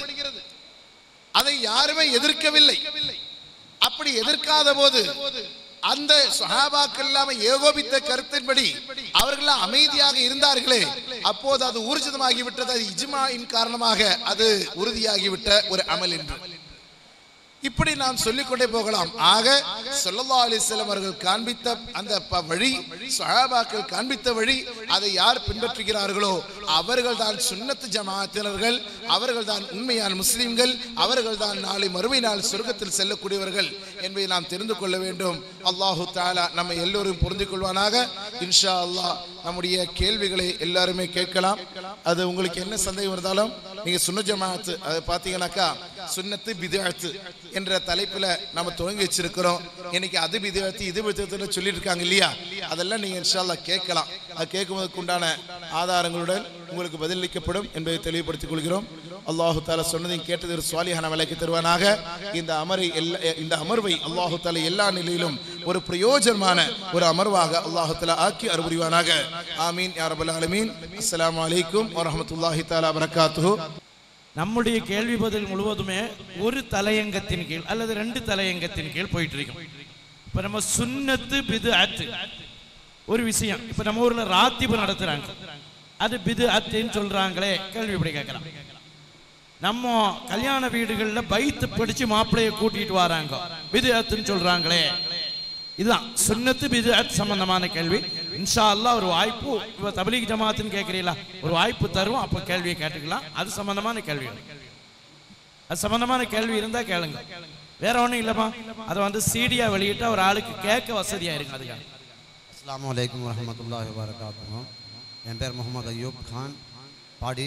அதை யாருமே எதிர்க்கவில்லை அப்படி எதிர்க்காத போது அந்த சஹாபாக்கள் இல்லாம ஏகோபித்த கருத்தின்படி அவர்கள் அமைதியாக இருந்தார்களே அப்போது அது ஊர்ஜிதமாகி விட்டது அது இஜ்மாயின் காரணமாக அது உறுதியாகிவிட்ட ஒரு அமல் என்று இப்படி நாம் சொல்லிக்கொண்டே போகலாம் ஆக ஸல்லல்லாஹு அலைஹி வஸல்லம் அவர்கள் காண்பித்த அந்த ப- வழி சஹாபாக்கள் காண்பித்த வழி அதை யார் பின்பற்றுகிறார்களோ அவர்கள் தான் சுன்னத்து ஜமாத்தினர்கள் அவர்கள் தான் உண்மையான முஸ்லிம்கள் அவர்கள் தான் நாளை மறுமை நாள் சொர்க்கத்தில் செல்லக்கூடியவர்கள் என்பதை நாம் தெரிந்து கொள்ள வேண்டும் அல்லாஹு தாலா நம்ம எல்லோரும் புரிந்து கொள்வானாக இன்ஷா அல்லாஹ் நம்முடைய கேள்விகளை எல்லாருமே கேட்கலாம் அது உங்களுக்கு என்ன சந்தேகம் இருந்தாலும் நீங்க சுன்ன ஜமாஅத்து அதை பார்த்தீங்கன்னாக்கா சுன்னத்து பிதாத்து என்ற தலைப்புல நம்ம துவங்கி வச்சிருக்கிறோம் இன்னைக்கு அது பிதாத்து இது பிதாத்துன்னு சொல்லிட்டு இருக்காங்க இல்லையா அதெல்லாம் நீங்க இன்ஷா அல்லாஹ் கேட்கலாம் அது கேட்கும்போதுக்கு உண்டான ஆதாரங்களுடன் உங்களுக்கு பதிலளிக்கப்படும் என்பதை தெளிவுபடுத்திக் கொள்கிறோம் அல்லாஹு தாலா சொன்னதையும் கேட்டது ஒரு சுவாலியான விலைக்கு தருவானாக இந்த அமரை எல்லா இந்த அமர்வை அல்லாஹு தாலா எல்லா நிலையிலும் ஒரு பிரயோஜனமான ஒரு அமர்வாக அல்லாஹு தாலா ஆக்கி அருபுரிவானாக ஆமீன் யா ரப்பல் ஆலமீன் அஸ்ஸலாமு அலைக்கும் வரஹ்மத்துல்லாஹி தஆலா வரகாத்துஹு நம்முடைய கேள்வி பதில் முழுவதுமே ஒரு தலையங்கத்தின் கீழ் அல்லது ரெண்டு தலையங்கத்தின் கீழ் போயிட்டு இருக்கும் இப்ப நம்ம சுன்னத்து பிது அத்து ஒரு விஷயம் இப்ப நம்ம ஊர்ல ராத்திபு நடத்துறாங்க அது பிது அத்துன்னு சொல்றாங்களே கேள்வி இப்படி கேட்கலாம் நம்ம கல்யாண வீடுகள்ல பைத்து பிடிச்சு மாப்பிள்ளைய கூட்டிட்டு வராங்க பிது அத்துன்னு சொல்றாங்களே இதுதான் சுன்னத்து பிது அத் சம்பந்தமான கேள்வி இன்ஷா அல்லாஹ் ஒரு வாய்ப்பு இப்ப தபலீக் ஜமாத்துன்னு கேட்குறீங்களா ஒரு வாய்ப்பு தருவோம் அப்போ கேள்வியை கேட்டுக்கலாம் அது சம்பந்தமான கேள்வி அது சம்பந்தமான கேள்வி இருந்தா கேளுங்க வேற ஒண்ணும் இல்லைம்மா அதை வந்து சீடியா வெளியிட்டா ஒரு ஆளுக்கு கேட்க வசதியா இருக்கும் அதுக்காக அஸ்ஸலாமு அலைக்கும் வரஹ்மத்துல்லாஹி வபரகாத்துஹு என் பேர் முகமது அய்யூப் கான் பாடி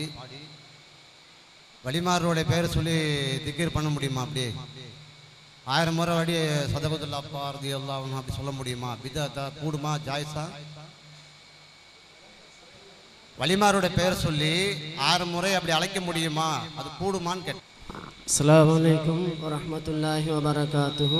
வலிமாரோட பேரை சொல்லி திக்கீர் பண்ண முடியுமா அப்படியே ஆயிரம் முறை வடி சதபதுல்லா அப்பா ரதி அல்லாஹ் அப்படி சொல்ல முடியுமா பிதாத்தா கூடுமா ஜாய்ஸா வலிமாரோட பேர் சொல்லி ஆயிரம் முறை அப்படி அழைக்க முடியுமா அது கூடுமான்னு கேட்டேன் அஸ்ஸலாமு அலைக்கும் வரஹ்மத்துல்லாஹி வபரகாத்துஹு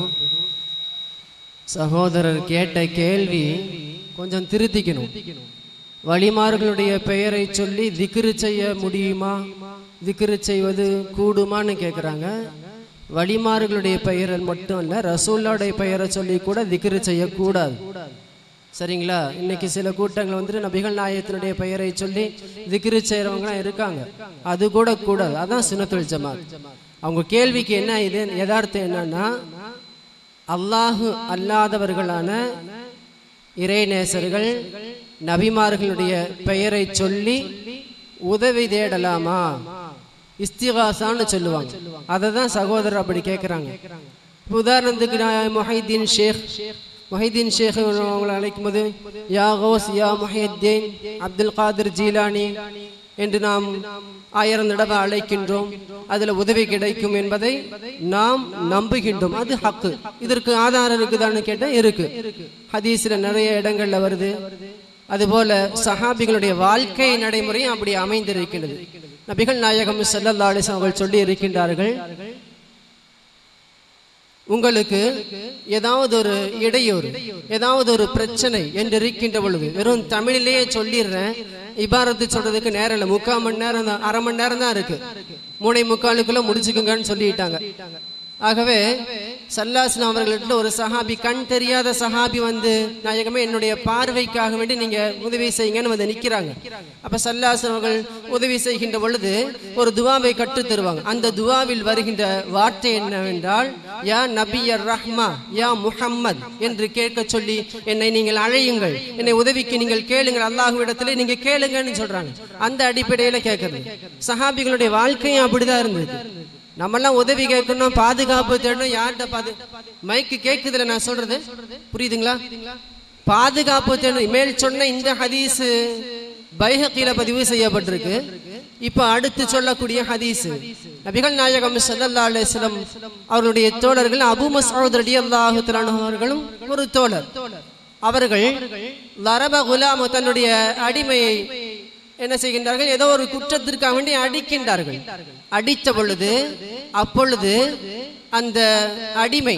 சகோதரர் கேட்ட கேள்வி கொஞ்சம் திருத்திக்கணும் வழிமார்களுடைய பெயரை சொல்லி திக்ரு செய்ய முடியுமா திக்ரு செய்வது கூடுமான்னு கேட்குறாங்க வழிமார்களுடைய பெயரை மட்டும் இல்லை ரசூல்லாவுடைய பெயரை சொல்லி கூட திக்ரு செய்யக்கூடாது சரிங்களா இன்னைக்கு சில கூட்டங்கள் வந்துட்டு நபிகள் நாயகத்தினுடைய பெயரை சொல்லி திக்ரு செய்கிறவங்களாம் இருக்காங்க அது கூட கூடாது அதான் சுனத்துல் ஜமாத் அவங்க கேள்விக்கு என்ன இது யதார்த்தம் என்னன்னா அல்லாஹு அல்லாதவர்களான இறைநேசர்கள் நபிமார்களுடைய பெயரை சொல்லி உதவி தேடலாமா இஸ்திகாசான்னு சொல்லுவாங்க அதை தான் சகோதரர் அப்படி கேட்குறாங்க இப்போ உதாரணத்துக்கு நான் மொஹைதீன் ஷேக் மொஹைதீன் ஷேக் அவங்களை அழைக்கும் போது யா கௌஸ் யா மொஹியுத்தீன் அப்துல் காதிர் ஜீலானி என்று நாம் ஆயிரம் தடவை அழைக்கின்றோம் அதில் உதவி கிடைக்கும் என்பதை நாம் நம்புகின்றோம் அது ஹக்கு இதற்கு ஆதாரம் இருக்குதான்னு கேட்டால் இருக்கு ஹதீஸில் நிறைய இடங்கள்ல வருது அதுபோல சஹாபிகளுடைய வாழ்க்கை நடைமுறையும் அப்படி அமைந்திருக்கின்றது நபிகள் நாயகம் ஸல்லல்லாஹு அலைஹி வஸல்லம் அவர்கள் சொல்லி இருக்கின்றார்கள் உங்களுக்கு ஏதாவது ஒரு இடையூறு ஏதாவது ஒரு பிரச்சனை என்று இருக்கின்ற பொழுது வெறும் தமிழிலேயே சொல்லிடுறேன் இபாரத்து சொல்றதுக்கு நேரம் இல்லை முக்கால் மணி நேரம் தான் அரை மணி நேரம் தான் இருக்கு மூணை முக்காலுக்குள்ள முடிச்சுக்குங்கன்னு சொல்லிட்டாங்க ஆகவே சல்லாஸ்லாம் அவர்களிட்ட ஒரு சஹாபி கண் தெரியாத சஹாபி வந்து நாயகமே என்னுடைய பார்வைக்காக வேண்டி நீங்க உதவி செய்யுங்கன்னு வந்து நிக்கிறாங்க அப்ப சல்லாஸ்லாம் அவர்கள் உதவி செய்கின்ற பொழுது ஒரு துவாவை கற்றுத் தருவாங்க அந்த துவாவில் வருகின்ற வார்த்தை என்னவென்றால் யா நபியர் ரஹ்மா யா முஹம்மத் என்று கேட்க சொல்லி என்னை நீங்கள் அழையுங்கள் என்னை உதவிக்கு நீங்கள் கேளுங்கள் அல்லாஹ்விடத்திலே நீங்க கேளுங்கன்னு சொல்றாங்க அந்த அடிப்படையில கேட்கறது சஹாபிகளுடைய வாழ்க்கையும் அப்படிதான் இருந்தது நம்மெல்லாம் உதவி கேட்கணும் பாதுகாப்பு தேடணும் யார்கிட்ட பாது மைக்கு கேக்குதுல நான் சொல்றது புரியுதுங்களா பாதுகாப்பு தேடணும் மேல் சொன்ன இந்த ஹதீஸ் பைஹக்கில பதிவு செய்யப்பட்டிருக்கு இப்ப அடுத்து சொல்லக்கூடிய ஹதீஸ் நபிகள் நாயகம் ஸல்லல்லாஹு அலைஹி வஸல்லம் அவருடைய தோழர்கள் அபூ மஸ்ஊத் ரலியல்லாஹு தஆலா அவர்களும் ஒரு தோழர் அவர்கள் லரப குலாம் தன்னுடைய அடிமையை என்ன செய்கின்றார்கள் ஏதோ ஒரு குற்றத்திற்காக வேண்டி அடிக்கின்றார்கள் அடித்த பொழுது அப்பொழுது அந்த அடிமை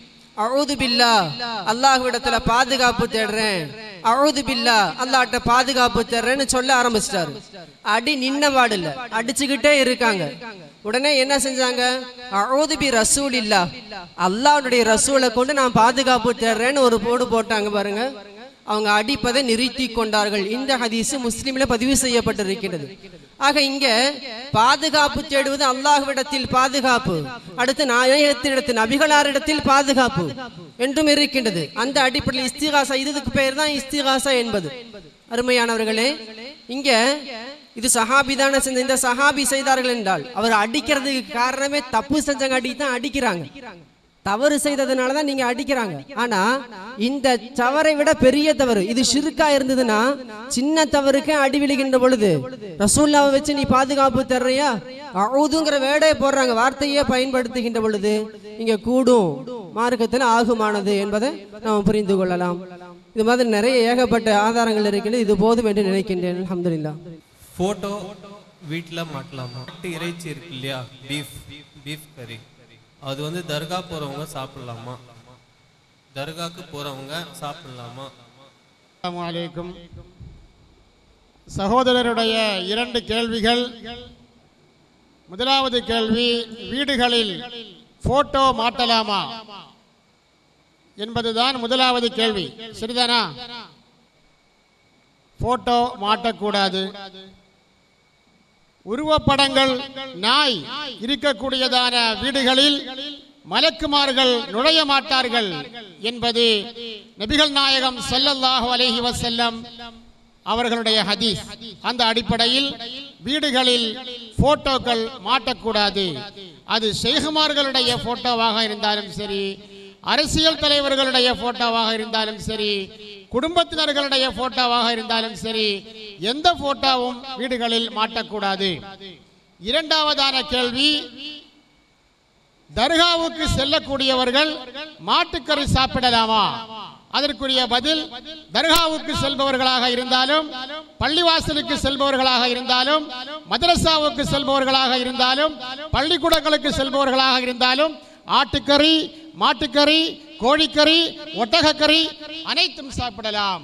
அழுது பில்லா அல்லாஹ்விடத்துல பாதுகாப்பு தேடுறேன் அழுது பில்லா அல்லாஹ்ட்ட பாதுகாப்பு தேடுறேன்னு சொல்ல ஆரம்பிச்சிட்டாரு அடி நின்ன பாடு இல்ல அடிச்சுக்கிட்டே இருக்காங்க உடனே என்ன செஞ்சாங்க அழுது பி ரசூல் இல்லா அல்லாஹ்வுடைய ரசூலை கொண்டு நான் பாதுகாப்பு தேடுறேன்னு ஒரு போடு போட்டாங்க பாருங்க அவங்க அடிப்பதை நிறுத்தி கொண்டார்கள் இந்த ஹதீஸ் முஸ்லிம்ல பதிவு செய்யப்பட்டிருக்கிறது ஆக இங்க பாதுகாப்பு தேடுவது அல்லாஹ்விடத்தில் பாதுகாப்பு அடுத்து நாயகத்திடத்தில் நபிகளாரிடத்தில் பாதுகாப்பு என்றும் இருக்கின்றது அந்த அடிப்படையில் இஸ்திகாசா இதுக்கு பெயர் தான் இஸ்திகாசா என்பது அருமையானவர்களே இங்க இது சஹாபி தானே செஞ்ச இந்த சஹாபி செய்தார்கள் என்றால் அவர் அடிக்கிறதுக்கு காரணமே தப்பு செஞ்சங்க அடி தான் அடிக்கிறாங்க தவறு செய்ததுனால தான் நீங்க அடிக்கிறாங்க ஆனா இந்த தவறை விட பெரிய தவறு இது ஷிருக்கா இருந்ததுன்னா சின்ன தவறுக்கே அடி விழுகின்ற பொழுது ரசூல்லாவை வச்சு நீ பாதுகாப்பு தர்றியா அழுதுங்கிற வேடையை போடுறாங்க வார்த்தையே பயன்படுத்துகின்ற பொழுது இங்க கூடும் மார்க்கத்தில் ஆகுமானது என்பதை நாம் புரிந்து கொள்ளலாம் இது மாதிரி நிறைய ஏகப்பட்ட ஆதாரங்கள் இருக்கின்றது இது போதும் என்று நினைக்கின்றேன் அல்ஹம்துலில்லாஹ் ஃபோட்டோ வீட்டில் மாட்டலாமா மாட்டு இறைச்சி இருக்கு இல்லையா பீஃப் பீஃப் கறி அது வந்து தர்கா போகிறவங்க சாப்பிடலாமா தர்காக்கு போகிறவங்க சாப்பிடலாமா அஸ்ஸலாமு அலைக்கும் சகோதரருடைய இரண்டு கேள்விகள் முதலாவது கேள்வி வீடுகளில் போட்டோ மாட்டலாமா என்பதுதான் முதலாவது கேள்வி சரிதானா போட்டோ மாட்டக்கூடாது உருவப்படங்கள் நாய் இருக்கக்கூடியதான வீடுகளில் மலக்குமார்கள் நுழைய மாட்டார்கள் என்பது நபிகள் நாயகம் ஸல்லல்லாஹு அலைஹி வஸல்லம் அவர்களுடைய ஹதீஸ் அந்த அடிப்படையில் வீடுகளில் போட்டோக்கள் மாட்டக்கூடாது அது ஷேகுமார்களுடைய போட்டோவாக இருந்தாலும் சரி அரசியல் தலைவர்களுடைய போட்டோவாக இருந்தாலும் சரி குடும்பத்தினர்களுடைய போட்டோவாக இருந்தாலும் சரி எந்த போட்டோவும் வீடுகளில் மாட்டக்கூடாது இரண்டாவதான கேள்வி தர்காவுக்கு செல்லக்கூடியவர்கள் மாட்டுக்கறி சாப்பிடலாமா அதற்குரிய பதில் தர்காவுக்கு செல்பவர்களாக இருந்தாலும் பள்ளிவாசலுக்கு செல்பவர்களாக இருந்தாலும் மதரசாவுக்கு செல்பவர்களாக இருந்தாலும் பள்ளிக்கூடங்களுக்கு செல்பவர்களாக இருந்தாலும் ஆட்டுக்கறி மாட்டுக்கறி கோழிக்கறி ஒட்டகக்கறி அனைத்தும் சாப்பிடலாம்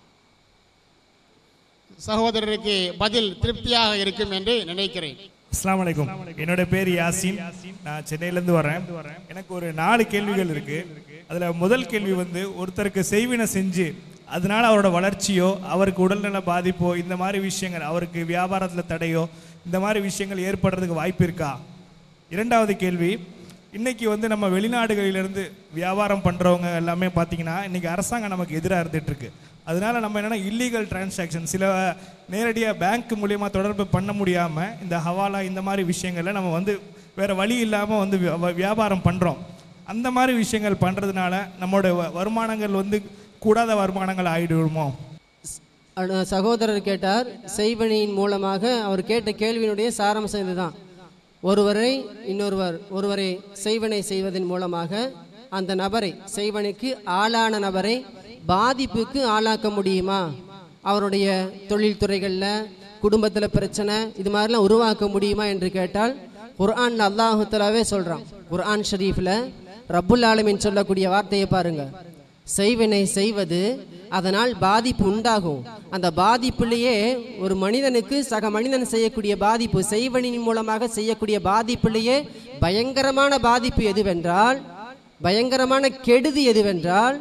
சகோதரருக்கு பதில் திருப்தியாக இருக்கும் என்று நினைக்கிறேன் அஸ்ஸலாமு அலைக்கும் என்னோட பேர் யாசின் நான் சென்னையிலேருந்து வரேன் எனக்கு ஒரு நாலு கேள்விகள் இருக்கு அதில் முதல் கேள்வி வந்து ஒருத்தருக்கு செய்வினை செஞ்சு அதனால அவரோட வளர்ச்சியோ அவருக்கு உடல்நல பாதிப்போ இந்த மாதிரி விஷயங்கள் அவருக்கு வியாபாரத்தில் தடையோ இந்த மாதிரி விஷயங்கள் ஏற்படுறதுக்கு வாய்ப்பு இருக்கா இரண்டாவது கேள்வி இன்னைக்கு வந்து நம்ம வெளிநாடுகளிலிருந்து வியாபாரம் பண்ணுறவங்க எல்லாமே பார்த்தீங்கன்னா இன்னைக்கு அரசாங்கம் நமக்கு எதிராக இருந்துட்டு இருக்கு அதனால நம்ம என்னன்னா இல்லீகல் டிரான்சாக்ஷன் சில நேரடியாக பேங்க் மூலியமாக தொடர்பு பண்ண முடியாமல் இந்த ஹவாலா இந்த மாதிரி விஷயங்கள்ல நம்ம வந்து வேற வழி இல்லாமல் வந்து வியா- வியாபாரம் பண்ணுறோம் அந்த மாதிரி விஷயங்கள் பண்ணுறதுனால நம்மளோட வ- வருமானங்கள் வந்து கூடாத வருமானங்கள் ஆயிடுமோ அட- சகோதரர் கேட்டார் செய்வனியின் மூலமாக அவர் கேட்ட கேள்வியினுடைய சாராம்சம் இதுதான் ஒருவரை இன்னொருவர் ஒருவரை செய்வனை செய்வதன் மூலமாக அந்த நபரை செய்வனுக்கு ஆளான நபரை பாதிப்புக்கு ஆளாக்க முடியுமா அவருடைய தொழில்துறைகளில் குடும்பத்தில் பிரச்சனை இது மாதிரிலாம் உருவாக்க முடியுமா என்று கேட்டால் குர்ஆன் அல்லாஹு தஆலாவே சொல்கிறான் குர்ஆன் ஷரீஃபில் ரப்புல் ஆலமீன் சொல்லக்கூடிய வார்த்தையை பாருங்க செய்வினை செய்வது அதனால் பாதிப்பு உண்டாகும் அந்த பாதிப்புலேயே ஒரு மனிதனுக்கு சக மனிதன் செய்யக்கூடிய பாதிப்பு செய்வனின் மூலமாக செய்யக்கூடிய பாதிப்புலேயே பயங்கரமான பாதிப்பு எதுவென்றால் பயங்கரமான கெடுதி எதுவென்றால்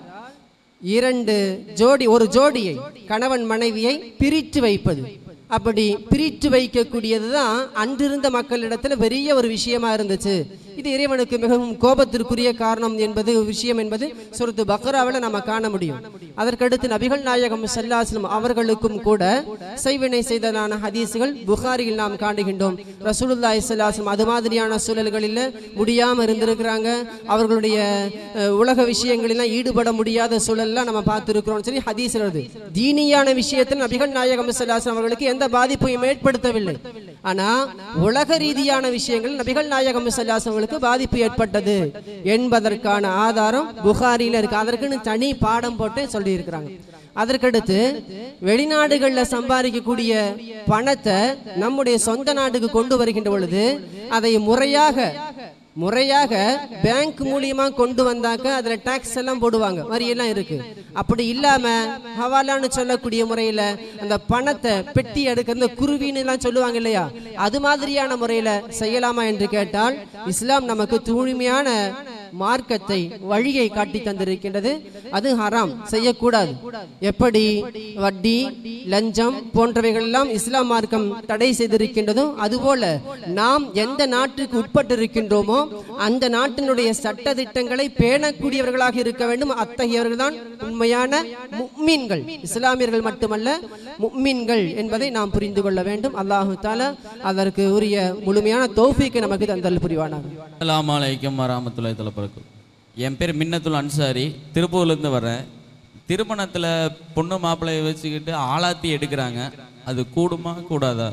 இரண்டு ஜோடி ஒரு ஜோடியை கணவன் மனைவியை பிரித்து வைப்பது அப்படி பிரித்து வைக்கக்கூடியது தான் அன்றிருந்த மக்களிடத்தில் பெரிய ஒரு விஷயமா இருந்துச்சு இது இறைவனுக்கு மிகவும் கோபத்திற்குரிய காரணம் என்பது விஷயம் என்பது சுரத்து பக்ராவில் நம்ம காண முடியும் அதற்கடுத்து நபிகள் நாயகம் சல்லாஸ்லம் அவர்களுக்கும் கூட செய்வினை செய்ததான ஹதீஸுகள் புகாரியில் நாம் காணுகின்றோம் ரசூலுல்லாஹி ஸல்லல்லாஹு அது மாதிரியான சூழல்களில் முடியாமல் இருந்திருக்கிறாங்க அவர்களுடைய அஹ், உலக விஷயங்களெல்லாம் ஈடுபட முடியாத சூழல்லாம் நம்ம பார்த்துருக்கிறோம் சரி ஹதீஸ் வருது தீனியான விஷயத்தில் நபிகள் நாயகம் ஸல்லல்லாஹு அவர்களுக்கு எந்த பாதிப்பையும் ஏற்படுத்தவில்லை ஆனா உலக ரீதியான விஷயங்கள் நபிகள் நாயகம் ஸல்லல்லாஹு அவர்களுக்கு பாதிப்பு ஏற்பட்டது என்பதற்கான ஆதாரம் புகாரியில் இருக்கு அதற்குன்னு தனி பாடம் போட்டு சொல்லி இருக்கிறாங்க அதற்கடுத்து வெளிநாடுகளில் சம்பாதிக்கக்கூடிய பணத்தை நம்முடைய சொந்த நாட்டுக்கு கொண்டு வருகின்ற பொழுது அதை முறையாக முறையாக பேங்க் மூலியமா கொண்டு வந்தாக்க அதுல டாக்ஸ் எல்லாம் போடுவாங்க வரி எல்லாம் இருக்கு அப்படி இல்லாம ஹவாலான்னு சொல்லக்கூடிய முறையில அந்த பணத்தை பெட்டி எடுக்க இந்த குருவின்னு எல்லாம் சொல்லுவாங்க இல்லையா அது மாதிரியான முறையில செய்யலாமா என்று கேட்டால் இஸ்லாம் நமக்கு தூய்மையான மார்க்கத்தை வழியை காட்டி தந்திருக்கின்றது அது ஹராம் செய்யக்கூடாது எப்படி வட்டி லஞ்சம் போன்றவைகள் எல்லாம் இஸ்லாம் மார்க்கம் தடை செய்திருக்கின்றதோ அதுபோல நாம் எந்த நாட்டுக்கு உட்பட்டிருக்கின்றோமோ அந்த நாட்டினுடைய சட்ட திட்டங்களை பேணக்கூடியவர்களாக இருக்க வேண்டும் அத்தகையவர்கள் தான் உண்மையான முக்மீன்கள் இஸ்லாமியர்கள் மட்டுமல்ல முக்மீன்கள் என்பதை நாம் புரிந்து கொள்ள வேண்டும் அல்லாஹு தாலா அதற்கு உரிய முழுமையான தௌஃபீக்கை நமக்கு தந்தல் புரிவானாக அலாம் அலைக்கும் வரமத்துல்லாய் தலப்பரக்கு என் பேர் மின்னத்துல் அன்சாரி திருப்பூர்லேருந்து வர்றேன் திருமணத்தில் பொண்ணு மாப்பிள்ளையை வச்சுக்கிட்டு ஆளாத்தி எடுக்கிறாங்க அது கூடுமா கூடாதா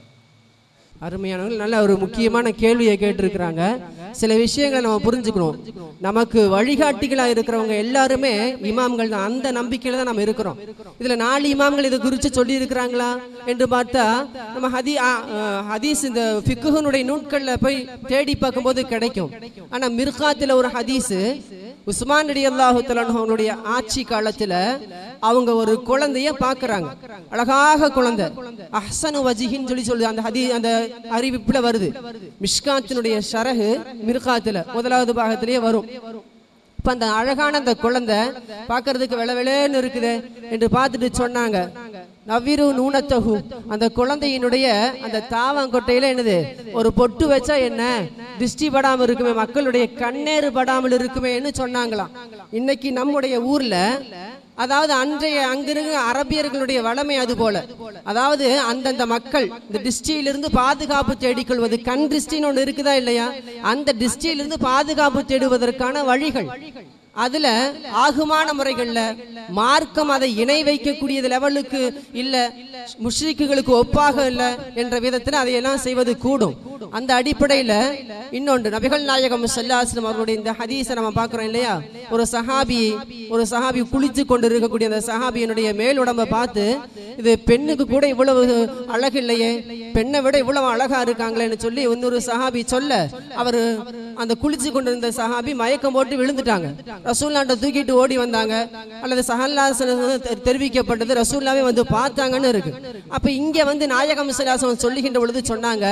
அருமையானவர்கள் நல்ல ஒரு முக்கியமான கேள்வியை கேட்டிருக்கிறாங்க சில விஷயங்களை நம்ம புரிஞ்சுக்கணும் நமக்கு வழிகாட்டிகளா இருக்கிறவங்க எல்லாருமே இமாம்கள் தான் அந்த நம்பிக்கையில தான் நம்ம இருக்கிறோம் இதுல நாலு இமாம்கள் இதை குறித்து சொல்லி இருக்கிறாங்களா என்று பார்த்தா நம்ம ஹதி ஆ, ஆ, ஹதீஸ் இந்த ஃபிக்குஹனுடைய நூட்கள்ல போய் தேடி பார்க்கும்போது கிடைக்கும் ஆனா மிர்காத்துல ஒரு ஹதீஸ் உஸ்மான் அடி அல்லாஹுத்தலனுடைய ஆட்சி காலத்துல அவங்க ஒரு குழந்தைய பார்க்கறாங்க அழகாக குழந்தை அஹ்சனு வஜிஹின்னு சொல்லி சொல்லுது அந்த ஹதி அந்த அறிவிப்புல வருது மிஷ்காத்தினுடைய ஷரஹு மிர்காத்துல முதலாவது பாகத்திலேயே வரும் இப்ப அந்த அழகான அந்த குழந்தை பார்க்கிறதுக்கு வெள வெளேன்னு இருக்குது என்று பார்த்துட்டு சொன்னாங்க நவ்விரு நூனத்தகு அந்த குழந்தையினுடைய அந்த தாவங்கொட்டையில என்னது ஒரு பொட்டு வச்சா என்ன திருஷ்டி படாம இருக்குமே மக்களுடைய கண்ணேறு படாமல் இருக்குமேன்னு சொன்னாங்களாம் இன்னைக்கு நம்முடைய ஊர்ல அதாவது அன்றைய அங்கிருக்க அரபியர்களுடைய வளமை அது போல அதாவது அந்தந்த மக்கள் இந்த டிஸ்டியிலிருந்து பாதுகாப்பு தேடிக்கொள்வது கண் டிஸ்டின்னு ஒன்று இருக்குதா இல்லையா அந்த டிஸ்டியிலிருந்து பாதுகாப்பு தேடுவதற்கான வழிகள் அதுல ஆகுமான முறைகள்ல மார்க்கம் அதை இணை வைக்கக்கூடிய லெவலுக்கு இல்ல முஷ்ரிக்குகளுக்கு ஒப்பாக இல்ல என்ற விதத்தில் அதையெல்லாம் செய்வது கூடும் அந்த அடிப்படையில இன்னொன்று நபிகள் நாயகம் சல்லாஸ்லம் அவர்களுடைய இந்த ஹதீஸை நம்ம பார்க்கிறோம் இல்லையா ஒரு சஹாபி ஒரு சஹாபி குளித்து கொண்டு இருக்கக்கூடிய அந்த சஹாபியினுடைய மேல் உடம்பை பார்த்து இது பெண்ணுக்கு கூட இவ்வளவு அழகு இல்லையே பெண்ணை விட இவ்வளவு அழகா இருக்காங்களேன்னு சொல்லி இன்னொரு சஹாபி சொல்ல அவர் அந்த குளிச்சு கொண்டிருந்த சஹாபி மயக்கம் போட்டு விழுந்துட்டாங்க ரசூல்லாண்ட தூக்கிட்டு ஓடி வந்தாங்க அல்லது சஹல்லா தெரிவிக்கப்பட்டது ரசூல்லாவே வந்து பார்த்தாங்கன்னு இருக்கு அப்ப இங்க வந்து நாயகம் சலாசம் சொல்லுகின்ற பொழுது சொன்னாங்க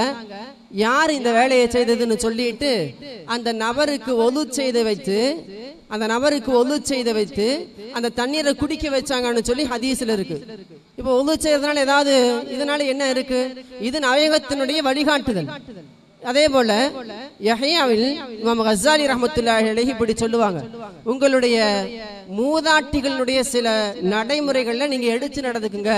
யார் இந்த வேலையை செய்ததுன்னு சொல்லிட்டு அந்த நபருக்கு ஒலு செய்து வைத்து அந்த நபருக்கு ஒலு செய்து வைத்து அந்த தண்ணீரை குடிக்க வச்சாங்கன்னு சொல்லி ஹதீஸ்ல இருக்கு இப்போ ஒலு செய்யறதுனால ஏதாவது இதனால என்ன இருக்கு இது நவீகத்தினுடைய வழிகாட்டுதல் அதே போல யஹ்யாவில் இமாம் கஸ்ஸாலி ரஹ்மத்துல்லாஹி அலைஹி இப்படி சொல்லுவாங்க உங்களுடைய மூதாட்டிகளுடைய சில நடைமுறைகள்ல நீங்க எடுத்து நடந்துக்குங்க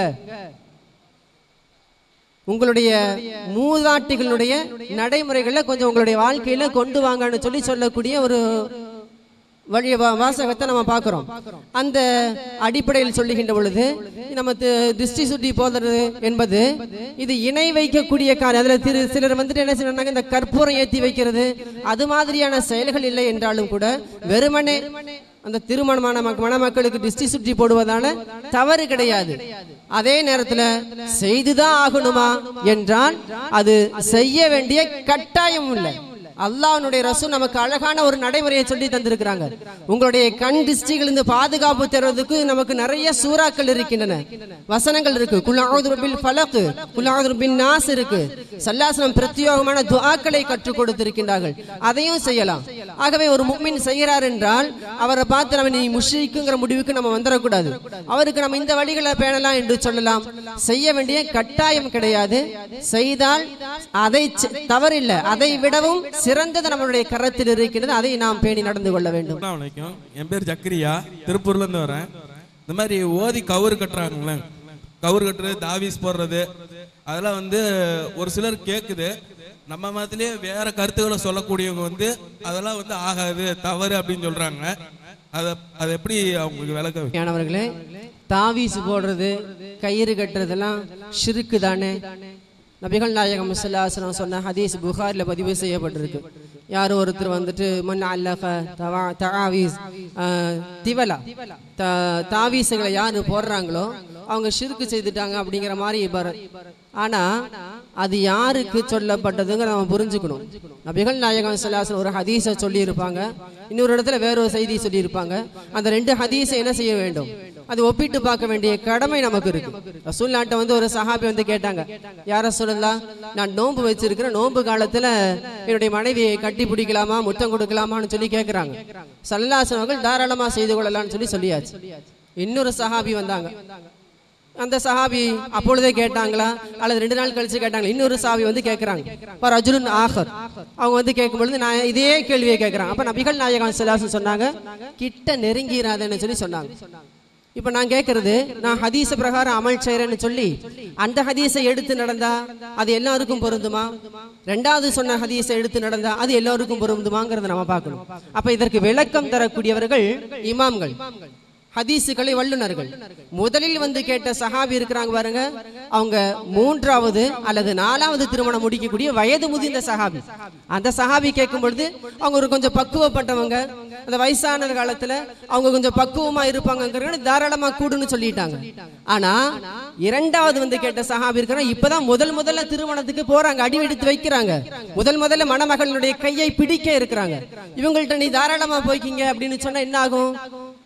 உங்களுடைய மூதாட்டிகளுடைய நடைமுறைகளை கொஞ்சம் உங்களுடைய வாழ்க்கையில கொண்டு வாங்கன்னு சொல்லி சொல்லக்கூடிய ஒரு வழி வா- வாசகத்தை நம்ம பார்க்கிறோம் அந்த அடிப்படையில் சொல்லுகின்ற பொழுது நம்ம தி- திருஷ்டி சுட்டி போதுறது என்பது இது இணை வைக்கக்கூடிய காரியம் அதுல திரு சிலர் வந்துட்டு என்ன செய்யறாங்க இந்த கற்பூரம் ஏத்தி வைக்கிறது அது மாதிரியான செயல்கள் இல்லை என்றாலும் கூட வெறுமனே அந்த திருமணமான மக்க- மணமக்களுக்கு திருஷ்டி சுற்றி போடுவதான தவறு கிடையாது அதே நேரத்துல செய்துதான் ஆகணுமா என்றால் அது செய்ய வேண்டிய கட்டாயம் இல்லை அல்லாஹ்வுடைய ரசூல் நமக்கு அழகான ஒரு நடைமுறையை சொல்லி தந்திருக்கிறாங்க உங்களுடைய கண் திருஷ்டிகளிலிருந்து பாதுகாப்பு தருவதற்கு நமக்கு நிறைய சூறாக்கள் இருக்கின்றன வசனங்கள் இருக்கு குலாவுது பில் ஃபலக் குலாவுது பின் நாஸ் இருக்கு சல்லாசனம் பிரத்யோகமான துஆக்களை கற்றுக் கொடுத்திருக்கின்றார்கள் அதையும் செய்யலாம் ஆகவே ஒரு முக்மின் செய்கிறார் என்றால் அவரை பார்த்து நம்ம நீ முஷ்ரிக்குங்கிற முடிவுக்கு நம்ம வந்துடக்கூடாது அவருக்கு நம்ம இந்த வழிகளை பேணலாம் என்று சொல்லலாம் செய்ய வேண்டிய கட்டாயம் கிடையாது செய்தால் அதை செ- தவறில்லை அதை விடவும் சிறந்தது நம்மளுடைய கரத்தில் இருக்கின்றது அதை நாம் பேணி நடந்து கொள்ள வேண்டும் அஸ்ஸலாமு அலைக்கும் என் பேர் ஜக்கரியா திருப்பூர்ல இருந்து வரேன் இந்த மாதிரி ஓதி கவுரு கட்டுறாங்களே கவுரு கட்டுறது தாவீஸ் போடுறது அதெல்லாம் வந்து ஒரு சிலர் கேட்குது நம்ம மதத்திலேயே வேற கருத்துக்களை சொல்லக்கூடியவங்க வந்து அதெல்லாம் வந்து ஆகாது தவறு அப்படின்னு சொல்றாங்க அதை அதை எப்படி அவங்களுக்கு விளக்க மாணவர்களே தாவீசு போடுறது கயிறு கட்டுறதெல்லாம் ஷிருக்கு தானே நபிகள் நாயகம் ஸல்லல்லாஹு சொன்ன ஹதீஸ் புகாரில் பதிவு செய்யப்பட்டிருக்கு யார் ஒருத்தர் வந்துட்டு மன் அல்லக தவா தஆவீஸ் ஆஹ், திவலா த தாவீசுகளை யார் போடுறாங்களோ அவங்க ஷிருக்கு செய்துட்டாங்க அப்படிங்கிற மாதிரி இபாரத் ஆனா அது யாருக்கு சொல்லப்பட்டதுங்க நம்ம புரிஞ்சுக்கணும் நபிகள் நாயகம் ஸல்லல்லாஹு ஒரு ஹதீஸை சொல்லியிருப்பாங்க இன்னொரு இடத்துல வேற ஒரு செய்தி சொல்லியிருப்பாங்க அந்த ரெண்டு ஹதீஸை என்ன செய்ய வேண்டும் அது ஒப்பிட்டு பார்க்க வேண்டிய கடமை நமக்கு இருக்கு ரசூல்லாட்ட வந்து ஒரு சஹாபி வந்து கேட்டாங்க யார சொல்லலாம் நான் நோன்பு வச்சிருக்கிறேன் நோன்பு காலத்துல என்னுடைய மனைவியை கட்டி பிடிக்கலாமா முத்தம் கொடுக்கலாமான்னு சொல்லி கேட்கறாங்க சல்லாசன் அவர்கள் தாராளமா செய்து கொள்ளலாம்னு சொல்லி சொல்லியாச்சு இன்னொரு சஹாபி வந்தாங்க அந்த சஹாபி அப்பொழுதே கேட்டாங்களா அல்லது ரெண்டு நாள் கழிச்சு கேட்டாங்களா இன்னொரு சஹாபி வந்து கேட்கறாங்க ஒரு அஜுருன் ஆஹர் அவங்க வந்து கேட்கும் பொழுது நான் இதே கேள்வியை கேட்கறாங்க அப்ப நபிகள் நாயகம் ஸல்லல்லாஹு சொன்னாங்க கிட்ட நெருங்கிறாதன்னு சொல்லி சொன்னாங்க இப்ப நான் கேட்கறது நான் ஹதீஸ் பிரகாரம் அமல் செய்யறேன்னு சொல்லி அந்த ஹதீஸை எடுத்து நடந்தா அது எல்லாருக்கும் பொருந்துமா ரெண்டாவது சொன்ன ஹதீஸை எடுத்து நடந்தா அது எல்லாருக்கும் பொருந்துமாங்கிறத நம்ம பார்க்கணும் அப்ப இதற்கு விளக்கம் தரக்கூடியவர்கள் இமாம்கள் ஹதீஸுகளை வல்லுனர்கள் முதலில் வந்து கேட்ட சஹாபி இருக்கிறாங்க பாருங்க அவங்க மூன்றாவது அல்லது நாலாவது திருமணம் முடிக்கக்கூடிய வயது முதிர்ந்த சஹாபி அந்த சஹாபி கேட்கும் பொழுது அவங்க ஒரு கொஞ்சம் பக்குவப்பட்டவங்க அந்த வயசான காலத்துல அவங்க கொஞ்சம் பக்குவமா இருப்பாங்க தாராளமா கூடுன்னு சொல்லிட்டாங்க ஆனா இரண்டாவது வந்து கேட்ட சஹாபி இருக்கிறாங்க இப்பதான் முதல் முதல்ல திருமணத்துக்கு போறாங்க அடி எடுத்து வைக்கிறாங்க முதல் முதல்ல மணமகளுடைய கையை பிடிக்க இருக்கிறாங்க இவங்கள்ட்ட நீ தாராளமா போய்க்கிங்க அப்படின்னு சொன்னா என்ன ஆகும்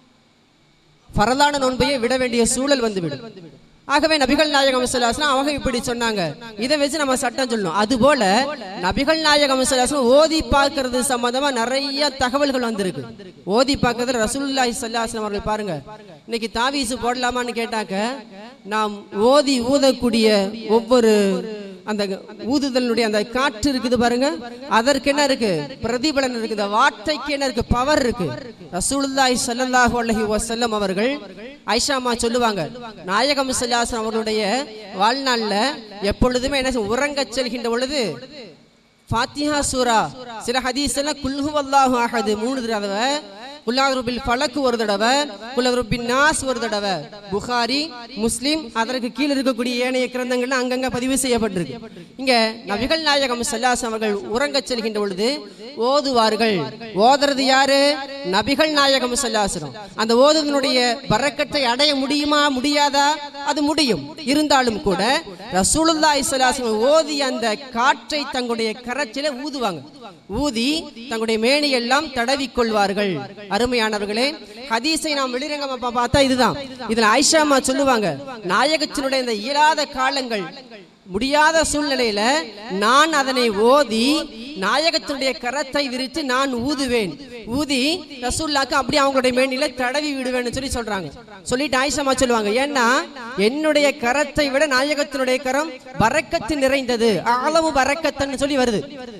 பரலான நோன்பையை விட வேண்டிய சூழல் வந்துவிடும் ஆகவே நபிகள் நாயகம் ஸல்லல்லாஹு அவங்க இப்படி சொன்னாங்க இதை வச்சு நம்ம சட்டம் சொல்லணும் அது போல நபிகள் நாயகம் ஸல்லல்லாஹு ஓதி பார்க்கிறது சம்பந்தமா நிறைய தகவல்கள் வந்திருக்கு ஓதி பார்க்கறதுல ரசூலுல்லாஹி ஸல்லல்லாஹு அலைஹி அவர்கள் பாருங்க இன்னைக்கு தாவீசு போடலாமான்னு கேட்டாக்க நாம் ஓதி ஊதக்கூடிய ஒவ்வொரு அந்த ஊதுதலுடைய அந்த காற்று இருக்குது பாருங்க அதற்கு என்ன இருக்கு பிரதிபலன் இருக்குது வார்த்தைக்கு என்ன இருக்கு பவர் இருக்கு ரசூலுல்லாஹி ஸல்லல்லாஹு அலைஹி வஸல்லம் அவர்கள் ஐஷாமா சொல்லுவாங்க நாயகம் ஸல்லல்லாஹு அவர்களுடைய வாழ்நாள்ல எப்பொழுதுமே என்ன செய்யும்? உறங்கச் செல்கின்ற பொழுது ஃபாத்திஹா சூரா சில ஹதீஸ் எல்லாம் குல்ஹு அல்லாஹு அஹது மூணு தடவை குல்லாதுருபில் ஃபலக்கு ஒரு தடவை குல்லாதுருபின் நாஸ் ஒரு தடவை புகாரி முஸ்லிம் அதற்கு கீழ் இருக்கக்கூடிய ஏனைய கிரந்தங்கள்ல அங்கங்க பதிவு செய்யப்பட்டிருக்கு இங்க நபிகள் நாயகம் ஸல்லல்லாஹு அவர்கள் உறங்கச் செல்கின்ற பொழுது ஓதுவார்கள் ஓதுறது யாரு நபிகள் நாயகம் ஸல்லல்லாஹு அந்த ஓதுவதனுடைய பரக்கத்தை அடைய முடியுமா முடியாதா அது முடியும் இருந்தாலும் கூட ரசூலுல்லாஹி ஸல்லல்லாஹு அலைஹி வஸல்லம் ஓதி அந்த காற்றை தங்களுடைய கரச்சில ஊதுவாங்க ஊதி தங்களுடைய மேனி எல்லாம் தடவிக் கொள்வார்கள் அருமையானவர்களே ஹதீஸை நாம் வெளிரங்கமா பா- பார்த்தா இதுதான் இதுல ஆயிஷாமா சொல்லுவாங்க நாயகத்தினுடைய இந்த இயலாத காலங்கள் முடியாத சூழ்நிலையில நான் அதனை ஓதி நாயகத்தினுடைய கரத்தை விரித்து நான் ஊதுவேன் ஊதி ரசூல்லாக்கு அப்படி அவங்களுடைய மேனில தடவி விடுவேன்னு சொல்லி சொல்றாங்க சொல்லிட்டு ஆயிஷாமா சொல்லுவாங்க ஏன்னா என்னுடைய கரத்தை விட நாயகத்தினுடைய கரம் பரக்கத்து நிறைந்தது அளவு பரக்கத்துன்னு சொல்லி வருது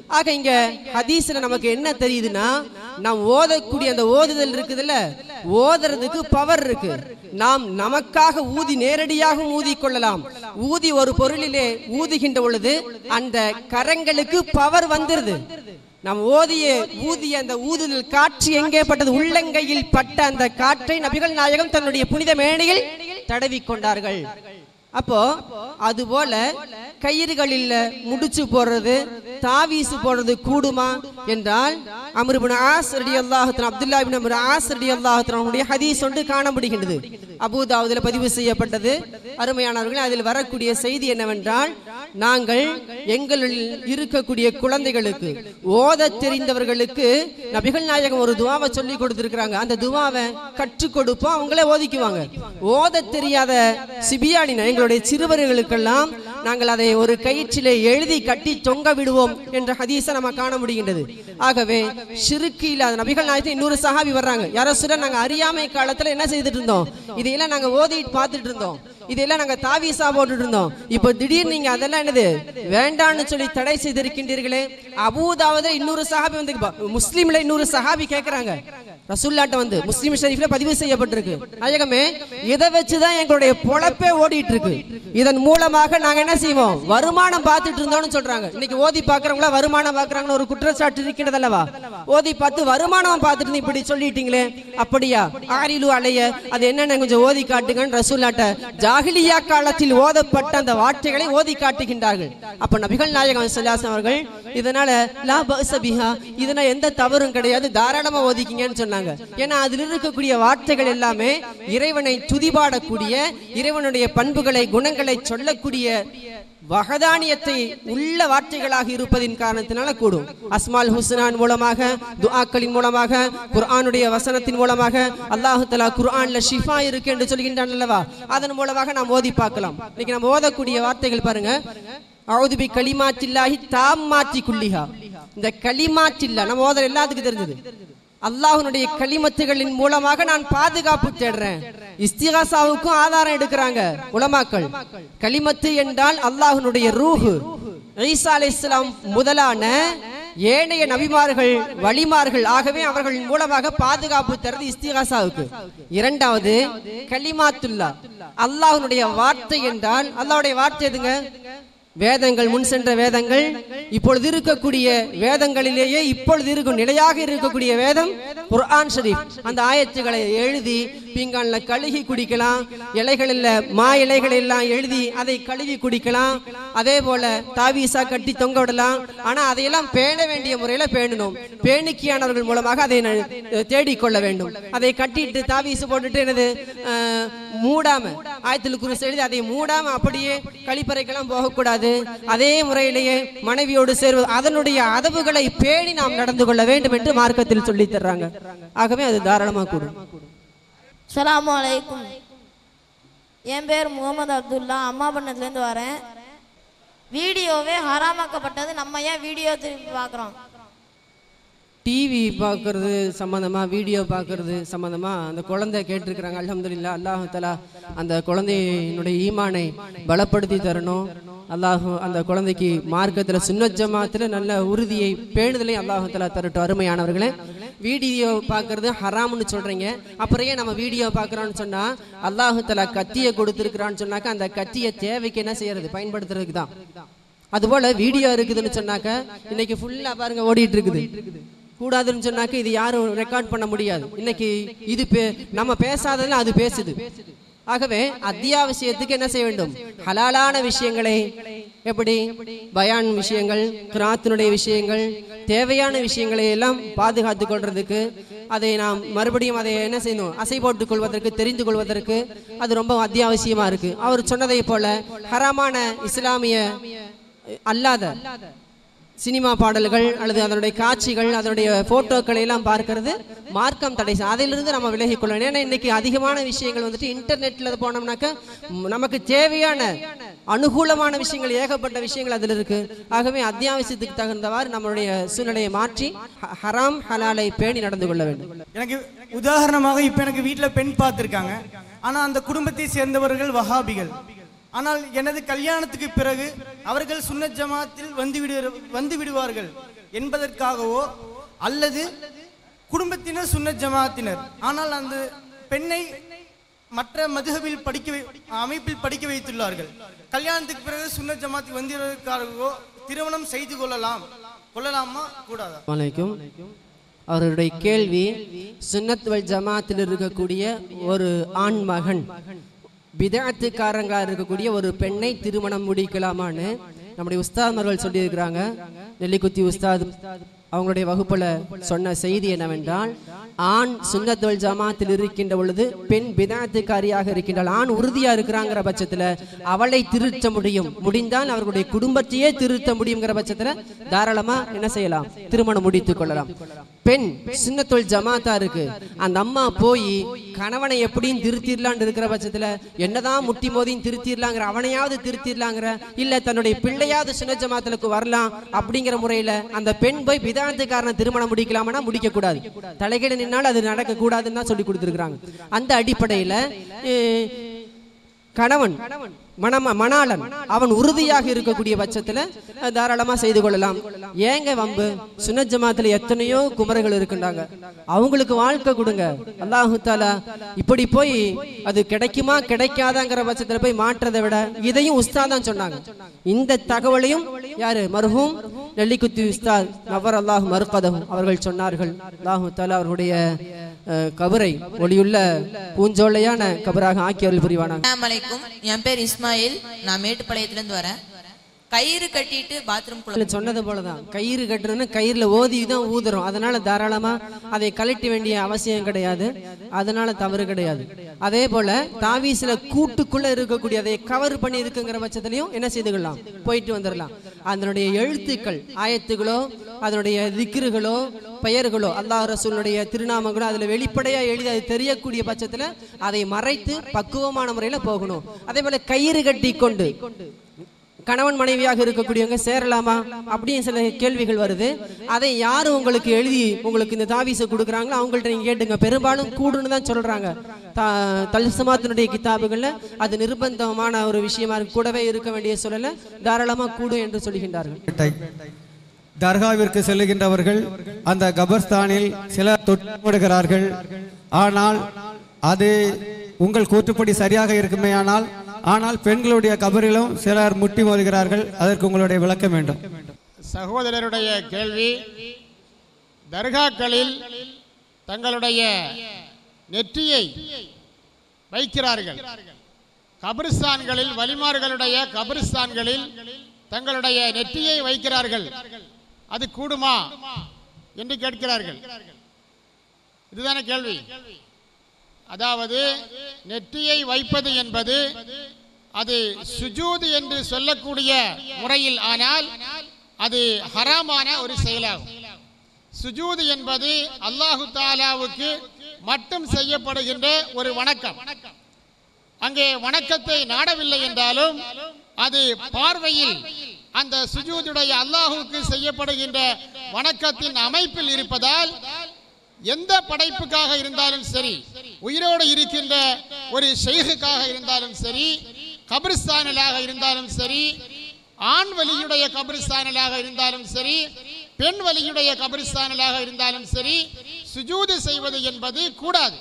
ஆக இங்க ஹதீஸ்ல நமக்கு என்ன தெரியுதுன்னா நாம் ஓதக்கூடிய அந்த ஓதுதல் இருக்குதுல்ல ஓதுறதுக்கு பவர் இருக்கு நாம் நமக்காக ஊதி நேரடியாக ஊதி கொள்ளலாம் ஊதி ஒரு பொருளிலே ஊதுகின்ற பொழுது அந்த கரங்களுக்கு பவர் வந்துருது நாம் ஓதிய ஊதிய அந்த ஊதுதல் காற்று எங்கே பட்டது உள்ளங்கையில் பட்ட அந்த காற்றை நபிகள் நாயகம் தன்னுடைய புனித மேடையில் தடவி கொண்டார்கள் அப்போ அதுபோல கயிறுகளில் முடிச்சு போடுறது தாவீசு போடுறது கூடுமா என்றால் அமருபின் ஆஸ் ரடி அல்லாஹத்தின் அப்துல்லா பின் அமர் ஆஸ் ரடி அல்லாஹத்தினுடைய ஹதீஸ் ஒன்று காணப்படுகின்றது அபுதாவுதில் பதிவு செய்யப்பட்டது அருமையானவர்கள் அதில் வரக்கூடிய செய்தி என்னவென்றால் நாங்கள் எங்களில் இருக்கக்கூடிய குழந்தைகளுக்கு ஓத தெரிந்தவர்களுக்கு நபிகள் நாயகம் ஒரு துவாவை சொல்லி கொடுத்திருக்கிறாங்க அந்த துவாவை கற்றுக் கொடுப்போம் அவங்களே ஓதிக்குவாங்க ஓத தெரியாத சிபியானின எங்களுடைய சிறுவர்களுக்கெல்லாம் நாங்கள் அதை ஒரு கயிற்றிலே எழுதி கட்டி தொங்க விடுவோம் என்ற ஹதீஸை நம்ம காண முடிகின்றது ஆகவே ஷிருக்கு இல்லாத நபிகள் நாயகத்தை இன்னொரு சஹாபி வர்றாங்க யாரோ சிலர் நாங்கள் அறியாமை காலத்துல என்ன செய்துட்டு இருந்தோம் இதையெல்லாம் நாங்க ஓதிட்டு பார்த்துட்டு இருந்தோம் இதெல்லாம் நாங்க தாவீசா போட்டுட்டு இருந்தோம் இப்போ திடீர்னு நீங்க அதெல்லாம் என்னது வேண்டான்னு சொல்லி தடை செய்திருக்கின்றீர்களே அபூதாவது இன்னொரு சஹாபி வந்து முஸ்லீம்ல இன்னொரு சஹாபி கேக்குறாங்க ரசூல்லாட்ட வந்து முஸ்லீம் ஷரீஃப்ல பதிவு செய்யப்பட்டிருக்கு நாயகமே இதை வச்சுதான் எங்களுடைய பொழப்பே ஓடிட்டு இருக்கு இதன் மூலமாக நாங்க என்ன செய்வோம் வருமானம் பார்த்துட்டு இருந்தோம்னு சொல்றாங்க இன்னைக்கு ஓதி பாக்குறவங்களா வருமானம் பாக்குறாங்கன்னு ஒரு குற்றச்சாட்டு இருக்கின்றது அல்லவா ஓதி பார்த்து வருமானம் பார்த்துட்டு இருந்து இப்படி சொல்லிட்டீங்களே அப்படியா ஆரிலு அலைய அது என்னன்னு கொஞ்சம் ஓதி காட்டுங்கன்னு ரசூல்லாட்ட ஜாகிலியா காலத்தில் ஓதப்பட்ட அந்த வார்த்தைகளை ஓதி காட்டுகின்றார்கள் அப்ப நபிகள் நாயகம் சல்லாசம் அவர்கள் இதனால லா பஅஸ பிஹா இதனால எந்த தவறும் கிடையாது தாராளமா ஓதிக்கிங்கன்னு சொன்னாங்க ஏன்னா அதில் இருக்கக்கூடிய வார்த்தைகள் எல்லாமே இறைவனை துதிபாடக்கூடிய இறைவனுடைய பண்புகளை குணங்களை சொல்லக்கூடிய வகதானியத்தை உள்ள வார்த்தைகளாக இருப்பதின் காரணத்தினால கூடும் அஸ்மால் ஹுஸ்னான் மூலமாக துஆக்களின் மூலமாக குர்ஆனுடைய வசனத்தின் மூலமாக அல்லாஹு தலா குர்ஆன்ல ஷிஃபா இருக்கு என்று சொல்கின்றான் அல்லவா அதன் மூலமாக நாம் ஓதி பார்க்கலாம் இன்னைக்கு நம்ம ஓதக்கூடிய வார்த்தைகள் பாருங்க அவுதுபி களிமாத்தில்லாஹி தாம்மாத்தி குல்லிஹா இந்த களிமாத்தில்லா நம்ம ஓதல் எல்லாத்துக்கும் தெரிஞ்சது அல்லாஹ்வுடைய களிமத்துகளின் மூலமாக நான் பாதுகாப்பு தேடுறேன் இஸ்திகாசாவுக்கும் ஆதாரம் எடுக்கிறாங்க உலமாக்கள் களிமத்து என்றால் அல்லாஹ்வுடைய ரூஹு ஈசா அலைஹிஸ்ஸலாம் முதலான ஏனைய நபிமார்கள் வழிமார்கள் ஆகவே அவர்களின் மூலமாக பாதுகாப்பு தருது இஸ்திகாசாவுக்கு இரண்டாவது கலிமாத்துல்லா அல்லாஹ்வுடைய வார்த்தை என்றால் அல்லாஹ்வுடைய வார்த்தை எதுங்க வேதங்கள் முன் சென்ற வேதங்கள் இப்பொழுது இருக்கக்கூடிய வேதங்களிலேயே இப்பொழுது இருக்கும் நிலையாக இருக்கக்கூடிய வேதம் குர்ஆன் ஷரீஃப் அந்த ஆயத்துக்களை எழுதி பீங்கான்ல கழுகி குடிக்கலாம் இலைகளில் மா இலைகளை எல்லாம் எழுதி அதை கழுவி குடிக்கலாம் அதே போல தாவீசா கட்டி தொங்க விடலாம் ஆனா அதையெல்லாம் பேண வேண்டிய முறையில பேணணும் பேணிக்கையானவர்கள் மூலமாக அதை ந- தேடிக்கொள்ள வேண்டும் அதை கட்டிட்டு தாவீசு போட்டுட்டு என்னது அஹ், மூடாம ஆயத்தில் குருசு எழுதி அதை மூடாம அப்படியே கழிப்பறைக்கெல்லாம் போகக்கூடாது அதே முறையிலேயே மனைவியோடு சேர்வது அதனுடைய அதவுகளை பேணி நாம் நடந்து கொள்ள வேண்டும் என்று மார்க்கத்தில் சொல்லித் தர்றாங்க ஆகவே அது தாராளமா கூடும் சலாம் அலைக்கும் என் பேர் முகமது அப்துல்லா அம்மா பண்ணதுலேருந்து வரேன் வீடியோவே ஹராமாக்கப்பட்டது நம்ம ஏன் வீடியோ திருப்பி பார்க்குறோம் டிவி பார்க்கறது சம்பந்தமா வீடியோ பார்க்கறது சம்பந்தமா அந்த குழந்தை கேட்டிருக்கிறாங்க அல்ஹம்துலில்லாஹ் அல்லாஹ் தலா அந்த குழந்தையினுடைய ஈமானை பலப்படுத்தி தரணும் அல்லாஹ் அந்த குழந்தைக்கு மார்க்கத்தில் சுன்னத் ஜமாத்தில் நல்ல உறுதியை பேணுதலை அல்லாஹ் தலா தரட்டும் அருமையானவர்களே வீடியோ பார்க்கறது ஹராம்னு சொல்றீங்க அப்புறம் ஏன் நம்ம வீடியோ பார்க்குறோம்னு சொன்னா அல்லாஹ் தலா கத்தியை கொடுத்துருக்குறான்னு சொன்னாக்க அந்த கத்தியை தேவைக்கு என்ன செய்யறது பயன்படுத்துறதுக்கு தான் அதுபோல வீடியோ இருக்குதுன்னு சொன்னாக்க இன்னைக்கு ஃபுல்லா பாருங்க ஓடிட்டு இருக்குது கூடாதுன்னு சொன்னாக்க இது யாரும் ரெக்கார்ட் பண்ண முடியாது இன்னைக்கு இது பே- நம்ம பேசாததுல அது பேசுது ஆகவே அத்தியாவசியத்துக்கு என்ன செய்ய வேண்டும் ஹலாலான விஷயங்களை எப்படி பயான் விஷயங்கள் கிராத்தினுடைய விஷயங்கள் தேவையான விஷயங்களை எல்லாம் பாதுகாத்து கொள்றதுக்கு அதை நாம் மறுபடியும் அதை என்ன செய்யணும் அசை போட்டுக் கொள்வதற்கு தெரிந்து கொள்வதற்கு அது ரொம்ப அத்தியாவசியமா இருக்கு அவர் சொன்னதை போல ஹராமான இஸ்லாமிய அல்லாத சினிமா பாடல்கள் அல்லது அதனுடைய காட்சிகள் அதனுடைய போட்டோக்களை எல்லாம் பார்க்கறது மார்க்கம் தடை செய்யும். அதிலிருந்து நம்ம விலகிக் கொள்ளணும் ஏன்னா இன்னைக்கு அதிகமான விஷயங்கள் வந்துட்டு இன்டர்நெட்ல போனோம்னாக்க ம், நமக்கு தேவையான அனுகூலமான விஷயங்கள் ஏகப்பட்ட விஷயங்கள் அதில் இருக்கு ஆகவே அத்தியாவசியத்துக்கு தகுந்தவாறு நம்மளுடைய சூழ்நிலையை மாற்றி ஹ- ஹராம் ஹலாலை பேணி நடந்து கொள்ள வேண்டும் எனக்கு உதாரணமாக இப்போ எனக்கு வீட்டில் பெண் பார்த்துருக்காங்க ஆனால் அந்த குடும்பத்தை சேர்ந்தவர்கள் வஹாபிகள் ஆனால் எனது கல்யாணத்துக்கு பிறகு அவர்கள் சுன்னத் ஜமாத்தில் வந்து விடு வந்து விடுவார்கள் என்பதற்காகவோ அல்லது குடும்பத்தினர் சுன்னத் ஜமாத்தினர் ஆனால் அந்த பெண்ணை மற்ற மதுகபில் படிக்க வை- அமைப்பில் படிக்க வைத்துள்ளார்கள் கல்யாணத்துக்கு பிறகு சுன்னத் ஜமாத்துக்கு வந்திருக்காகவோ திருமணம் செய்து கொள்ளலாம் கொள்ளலாமா கூடாதா வலைக்கும் அவருடைய கேள்வி சுன்னத் வல் ஜமாத்தில் இருக்கக்கூடிய ஒரு ஆண் மகன் பிதாத்துக்காரங்களா இருக்கக்கூடிய ஒரு பெண்ணை திருமணம் முடிக்கலாமான்னு நம்முடைய உஸ்தாத்மார்கள் சொல்லியிருக்கிறாங்க நெல்லிக்குத்தி உஸ்தாத் அவங்களுடைய வகுப்புல சொன்ன செய்தி என்னவென்றால் ஆண் சுன்னத்துவல் ஜமாத்தில் இருக்கின்ற பொழுது பெண் பிதாத்துக்காரியாக இருக்கின்றாள் ஆண் உறுதியா இருக்கிறாங்கிற பட்சத்துல அவளை திருத்த முடியும் முடிந்தால் அவர்களுடைய குடும்பத்தையே திருத்த முடியுங்கிற பட்சத்துல தாராளமா என்ன செய்யலாம் திருமணம் முடித்துக் கொள்ளலாம் பெண் சுன்னத்துவல் ஜமாத்தா இருக்கு அந்த அம்மா போய் கணவனை எப்படியும் திருத்திடலான்னு இருக்கிற பட்சத்துல என்னதான் முட்டி மோதியும் திருத்திடலாங்கிற அவனையாவது திருத்திடலாங்கிற இல்ல தன்னுடைய பிள்ளையாவது சுன்ன ஜமாத்துக்கு வரலாம் அப்படிங்கிற முறையில அந்த பெண் போய் பிதாத்துக்காரனை திருமணம் முடிக்கலாம்னா முடிக்க கூடாது தலைகீழ நின்னால் அது நடக்க கூடாதுன்னு தான் சொல்லி கொடுத்துருக்காங்க அந்த அடிப்படையில அஹ், கணவன் மணம மணாளன் அவன் உறுதியாக இருக்கக்கூடிய பட்சத்துல அஹ், தாராளமா செய்து கொள்ளலாம் ஏங்க வம்பு சுன்னத் ஜமாத்துல எத்தனையோ குமரர்கள் இருக்கின்றாங்க அவங்களுக்கு வாழ்க்கை கொடுங்க அல்லாஹு தாலா இப்படி போய் அது கிடைக்குமா கிடைக்காதாங்கிற பட்சத்துல போய் மாற்றதை விட இதையும் உஸ்தாத் தான் சொன்னாங்க இந்த தகவலையும் யாரு மர்ஹூம் நெல்லிக்குத்தி உஸ்தாத் நவர் அல்லாஹ் மறுக்கதகும் அவர்கள் சொன்னார்கள் அல்லாஹு தாலா அவர்களுடைய அஹ், கபரை ஒளியுள்ள பூஞ்சோலையான கபராக ஆக்கி அருள் புரிவானாங்க அஸ்ஸலாமு அலைக்கும் என் பேர் இஸ்மாயில் நான் மேட்டுப்பாளையத்துலேருந்து வரேன் கயிறு கட்டிட்டு பாத்ரூம் இல்ல, சொன்னது போலதான் கயிறு கட்டுறதுன்னு கயிறுல ஓதி தான் ஊதுறோம் அதனால தாராளமா அதை கழட்ட வேண்டிய அவசியம் கிடையாது அதனால தவறு கிடையாது அதே போல தாவீஸ்ல கூட்டுக்குள்ள இருக்கக்கூடிய அதை கவர் பண்ணி இருக்குங்கிற பட்சத்திலையும் என்ன செய்துக்கலாம் போயிட்டு வந்துடலாம் அதனுடைய எழுத்துக்கள் ஆயத்துகளோ அதனுடைய திக்ருகளோ பெயர்களோ அல்லாஹ் ரசூலுடைய திருநாமங்களோ அதுல வெளிப்படையா எழுதி அது தெரியக்கூடிய பட்சத்துல அதை மறைத்து பக்குவமான முறையில போகணும் அதே போல கயிறு கட்டி கொண்டு கணவன் மனைவியாக இருக்கக்கூடியவங்க சேரலாமா அப்படின்னு சில கேள்விகள் வருது அதை யார் உங்களுக்கு எழுதி உங்களுக்கு இந்த தாவீசை கொடுக்குறாங்களோ அவங்கள்ட்ட நீங்க கேட்டுங்க பெரும்பாலும் கூடுன்னு தான் சொல்றாங்க தா- தல்சமாத்தினுடைய கிதாபுகள்ல அது நிர்பந்தமான ஒரு விஷயமா இருக்கு கூடவே இருக்க வேண்டிய சூழல தாராளமா கூடும் என்று சொல்கின்றார்கள் தர்காவிற்கு செல்லுகின்றவர்கள் அந்த கபர்ஸ்தானில் சிலர் தொட்டுவிடுகிறார்கள் ஆனால் அது உங்கள் கூற்றுப்படி சரியாக இருக்குமேயானால் ஆனால் பெண்களுடைய கபரிலும் சிலர் முட்டி மோதுகிறார்கள் அதற்கு உங்களுடைய விளக்கம் வேண்டும் சகோதரருடைய கேள்வி தர்காக்களில் தங்களுடைய நெற்றியை வைக்கிறார்கள் கபிரிஸ்தான்களில் வலிமார்களுடைய கபிரிஸ்தான்களில் தங்களுடைய நெற்றியை வைக்கிறார்கள் அது கூடுமா என்று கேட்கிறார்கள் இதுதானே கேள்வி அதாவது நெற்றியை வைப்பது என்பது அது சுஜூது என்று சொல்லக்கூடிய முறையில் ஆனால் அது ஹராமான ஒரு செயலாகும் சுஜூது என்பது அல்லாஹு தாலாவுக்கு மட்டும் செய்யப்படுகின்ற ஒரு வணக்கம் அங்கே வணக்கத்தை நாடவில்லை என்றாலும் அது பார்வையில் அந்த சுஜூதுடைய அல்லாஹுக்கு செய்யப்படுகின்ற வணக்கத்தின் அமைப்பில் இருப்பதால் எந்த படைப்புக்காக இருந்தாலும் சரி உயிரோடு இருக்கின்ற ஒரு ஷெய்குக்காக இருந்தாலும் சரி கபிரிஸ்தானிலாக இருந்தாலும் சரி ஆண் வலியுடைய கபிரிஸ்தானிலாக இருந்தாலும் சரி பெண் வலியுடைய கபிரிஸ்தானிலாக இருந்தாலும் சரி சுஜூது செய்வது என்பது கூடாது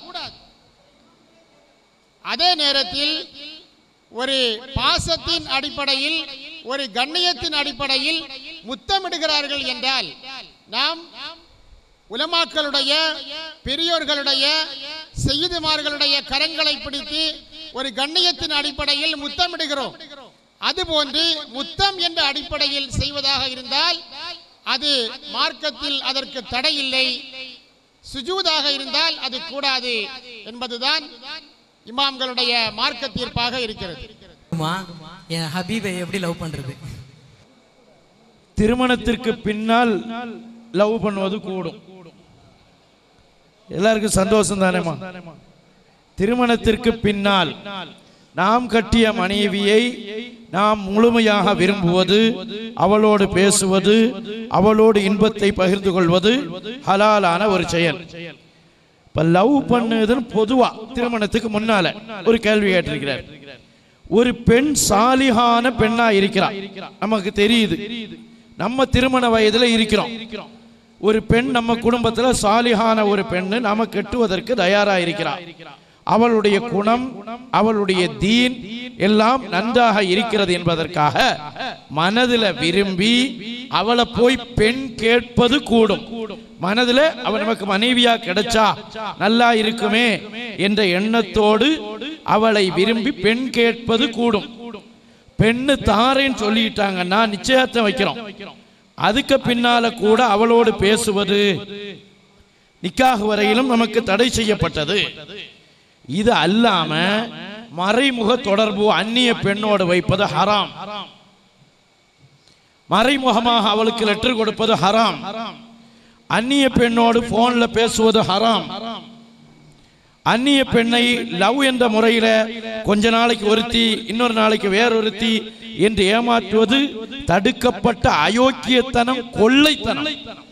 அதே நேரத்தில் ஒரு பாசத்தின் அடிப்படையில் ஒரு கண்ணியத்தின் அடிப்படையில் முத்தமிடுகிறார்கள் என்றால் நாம் உலமாக்களுடைய பெரியோர்களுடைய செய்யுதுமார்களுடைய கரங்களை பிடித்து ஒரு கண்ணியத்தின் அடிப்படையில் முத்தமிடுகிறோம் அதுபோன்று முத்தம் என்ற அடிப்படையில் செய்வதாக இருந்தால் அது மார்க்கத்தில் அதற்கு தடை இல்லை சுஜூதாக இருந்தால் அது கூடாது என்பதுதான் இமாம்களுடைய மார்க்க தீர்ப்பாக இருக்கிறது அம்மா, என் ஹபீபை எப்படி லவ் பண்றது திருமணத்திற்கு பின்னால் லவ் பண்ணுவது கூடும் எல்லாருக்கும் சந்தோஷம் தானேமா திருமணத்திற்கு பின்னால் நாம் கட்டிய மனைவியை நாம் முழுமையாக விரும்புவது அவளோடு பேசுவது அவளோடு இன்பத்தை பகிர்ந்து கொள்வது ஹலாலான ஒரு செயல் இப்ப லவ் பண்ணுதுன்னு பொதுவா திருமணத்துக்கு முன்னால ஒரு கேள்வி கேட்டிருக்கிறார் ஒரு பெண் சாலிகான பெண்ணா இருக்கிறா நமக்கு தெரியுது நம்ம திருமண வயதில் இருக்கிறோம் ஒரு பெண் நம்ம குடும்பத்தில் சாலிகான ஒரு பெண்ணு நாம கெட்டுவதற்கு தயாராக இருக்கிறார் அவளுடைய குணம் அவளுடைய தீன் எல்லாம் நன்றாக இருக்கிறது என்பதற்காக மனதில் விரும்பி அவளை போய் பெண் கேட்பது கூடும் மனதில் அவள் நமக்கு மனைவியா கிடைச்சா நல்லா இருக்குமே என்ற எண்ணத்தோடு அவளை விரும்பி பெண் கேட்பது கூடும் பெண்ணு தாரேன்னு சொல்லிட்டாங்கன்னா நிச்சயத்தை வைக்கிறோம் அதுக்கு பின்னால கூட அவளோடு பேசுவது நிக்காக வரையிலும் நமக்கு தடை செய்யப்பட்டது இது அல்லாம மறைமுக தொடர்பு அந்நிய பெண்ணோடு வைப்பது ஹராம் மறைமுகமாக அவளுக்கு லெட்டர் கொடுப்பது ஹராம் அந்நிய பெண்ணோடு போன்ல பேசுவது ஹராம் அந்நிய பெண்ணை லவ் என்ற முறையில கொஞ்ச நாளைக்கு ஒருத்தி இன்னொரு நாளைக்கு வேறொருத்தி என்று ஏமாற்றுவது தடுக்கப்பட்ட அயோக்கியத்தனம் கொள்ளைத்தனம்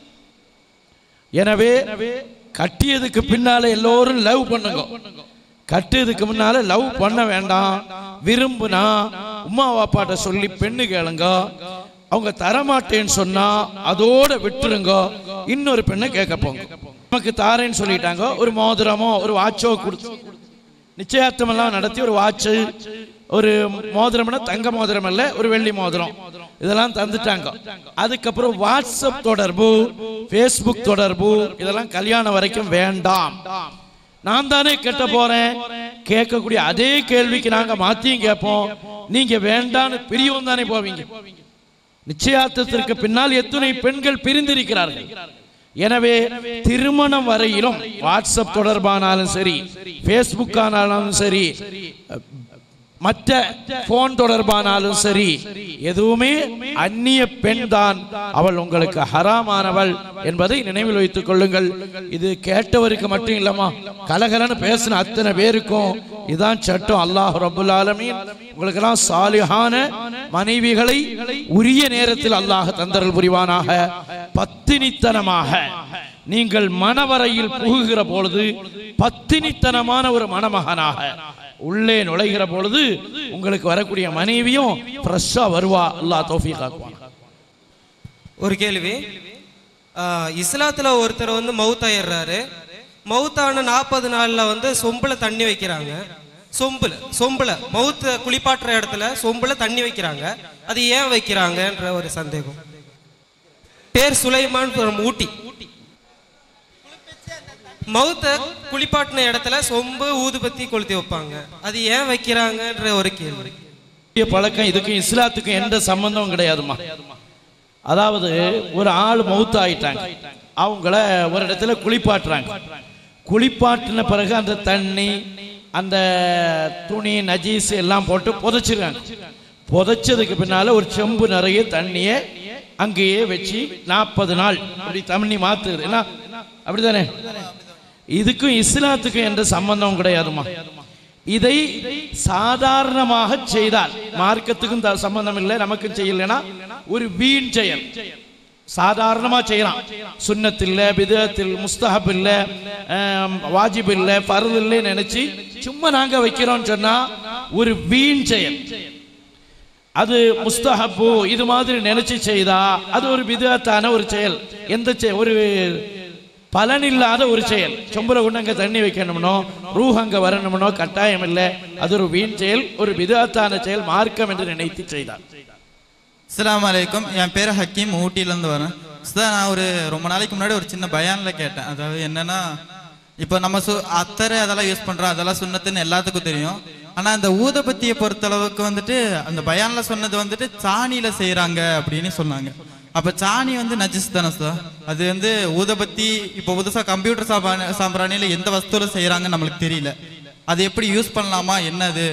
எனவே கட்டியதுக்கு பின்னால எல்லோரும் லவ் பண்ணுங்க கட்டியதுக்கு முன்னால லவ் பண்ண வேண்டாம் விரும்புனா உமா வாப்பாட்ட சொல்லி பெண்ணு கேளுங்க அவங்க தரமாட்டேன்னு சொன்னா அதோட விட்டுருங்க இன்னொரு பெண்ணை கேட்க போங்க நமக்கு தாரேன்னு சொல்லிட்டாங்க ஒரு மோதிரமோ ஒரு வாட்சோ கொடுத்து நிச்சயார்த்தம் எல்லாம் நடத்தி ஒரு வாட்சு ஒரு மோதிரம்னா தங்க மோதிரம் அல்ல ஒரு வெள்ளி மோதிரம் இதெல்லாம் தந்துட்டாங்க அதுக்கப்புறம் வாட்ஸ்அப் தொடர்பு ஃபேஸ்புக் தொடர்பு இதெல்லாம் கல்யாணம் வரைக்கும் வேண்டாம் நான் தானே கெட்ட போறேன் கேட்கக்கூடிய அதே கேள்விக்கு நாங்க மாத்தியும் கேட்போம் நீங்க வேண்டான்னு பிரியவும் தானே போவீங்க நிச்சயார்த்தத்திற்கு பின்னால் எத்தனை பெண்கள் பிரிந்திருக்கிறார்கள் எனவே திருமணம் வரையிலும் வாட்ஸ்அப் தொடர்பானாலும் சரி ஃபேஸ்புக் ஆனாலும் சரி மற்ற போன் தொடர்பானாலும் சரி எதுவுமே அந்நிய பெண் தான் அவள் உங்களுக்கு ஹராமானவள் என்பதை நினைவில் வைத்துக் கொள்ளுங்கள் இது கேட்டவருக்கு மட்டும் இல்லம்மா கலகலன்னு பேசின அத்தனை பேருக்கும் இதான் சட்டம் அல்லாஹ் ரபுல் ஆலமீன் உங்களுக்கெல்லாம் சாலிஹான மனைவிகளை உரிய நேரத்தில் அல்லாஹ் தந்தரல் புரிவானாக பத்தினித்தனமாக நீங்கள் மணவரையில் புகுகிற பொழுது பத்தினித்தனமான ஒரு மணமகனாக உள்ளே நுழைகிற பொழுது உங்களுக்கு வரக்கூடிய மனைவியும் ஃப்ரெஷ்ஷா வருவா அல்லாஹ் தௌஃபீக் ஆக்குவான் ஒரு கேள்வி ஆஹ், இஸ்லாத்துல ஒருத்தர் வந்து மவுத் ஆயிடுறாரு மவுத்தான நாற்பது நாள்ல வந்து சொம்புல தண்ணி வைக்கிறாங்க சொம்புல சொம்புல மவுத்த குளிப்பாட்டுற இடத்துல சொம்புல தண்ணி வைக்கிறாங்க அது ஏன் வைக்கிறாங்கன்ற ஒரு சந்தேகம் பேர் சுலைமான் from ஊட்டி மவுத்த குளிப்பாட்டின இடத்துல சொம்பு ஊதுபத்தி கொளுத்தி வைப்பாங்க அது ஏன் வைக்கிறாங்கன்ற ஒரு கேள்வி பெரிய பழக்கம் இதுக்கும் இஸ்லாத்துக்கும் எந்த சம்பந்தமும் கிடையாதுமா அதாவது ஒரு ஆள் மவுத்து ஆயிட்டாங்க அவங்கள ஒரு இடத்துல குளிப்பாட்டுறாங்க குளிப்பாட்டின பிறகு அந்த தண்ணி அந்த துணி நஜீஸ் எல்லாம் போட்டு புதைச்சிருக்காங்க புதைச்சதுக்கு பின்னால ஒரு செம்பு நிறைய தண்ணியை அங்கேயே வச்சு நாற்பது நாள் அப்படி தண்ணி மாத்துது என்ன அப்படிதானே இதுக்கும் இஸ்லாத்துக்கும் எந்த சம்பந்தமும் கிடையாதுமா இதை சாதாரணமாக செய்தால் மார்க்கத்துக்கும் த- சம்பந்தம் இல்லை நமக்கும் செய்யலைன்னா ஒரு வீண் செயல் சாதாரணமா செய்யலாம் சுன்னத் இல்ல பிதத்தில் முஸ்தஹப் இல்ல ஆம், வாஜிப் இல்ல ஃபர்து இல்லைன்னு நினைச்சு சும்மா நாங்க வைக்கிறோம்னு சொன்னா ஒரு வீண் செயல் அது முஸ்தஹப்பு இது மாதிரி நினைச்சு செய்தா அது ஒரு விதத்தான ஒரு செயல் எந்த செ- ஒரு பலனில்லாத ஒரு செயல் சொம்புல கொண்டு அங்க தண்ணி வைக்கணும்னோ ரூஹ் அங்க வரணும்னோ கட்டாயம் இல்லை அது ஒரு வீண் செயல் ஒரு விதத்தான செயல் மார்க்கம் என்று நினைத்து செய்தார் அஸ்ஸலாமு அலைக்கும் என் பேர் ஹக்கீம் ஊட்டியிலேருந்து வரேன் சார் நான் ஒரு ரொம்ப நாளைக்கு முன்னாடி ஒரு சின்ன பயானில் கேட்டேன் அதாவது என்னன்னா இப்போ நம்ம சு அத்தரை அதெல்லாம் யூஸ் பண்ணுறோம் அதெல்லாம் சுண்ணத்துன்னு எல்லாத்துக்கும் தெரியும் ஆனால் அந்த ஊதபத்தியை பொறுத்தளவுக்கு வந்துட்டு அந்த பயானில் சொன்னது வந்துட்டு சாணியில் செய்கிறாங்க அப்படின்னு சொன்னாங்க அப்போ சாணி வந்து நஜிஸ் தானே சார் அது வந்து ஊதபத்தி இப்போ புதுசாக கம்ப்யூட்டர் சாம்பிராணி சாம்பிராணியில் எந்த வஸ்துவில் செய்கிறாங்கன்னு நம்மளுக்கு தெரியல அது எப்படி யூஸ் பண்ணலாமா என்னது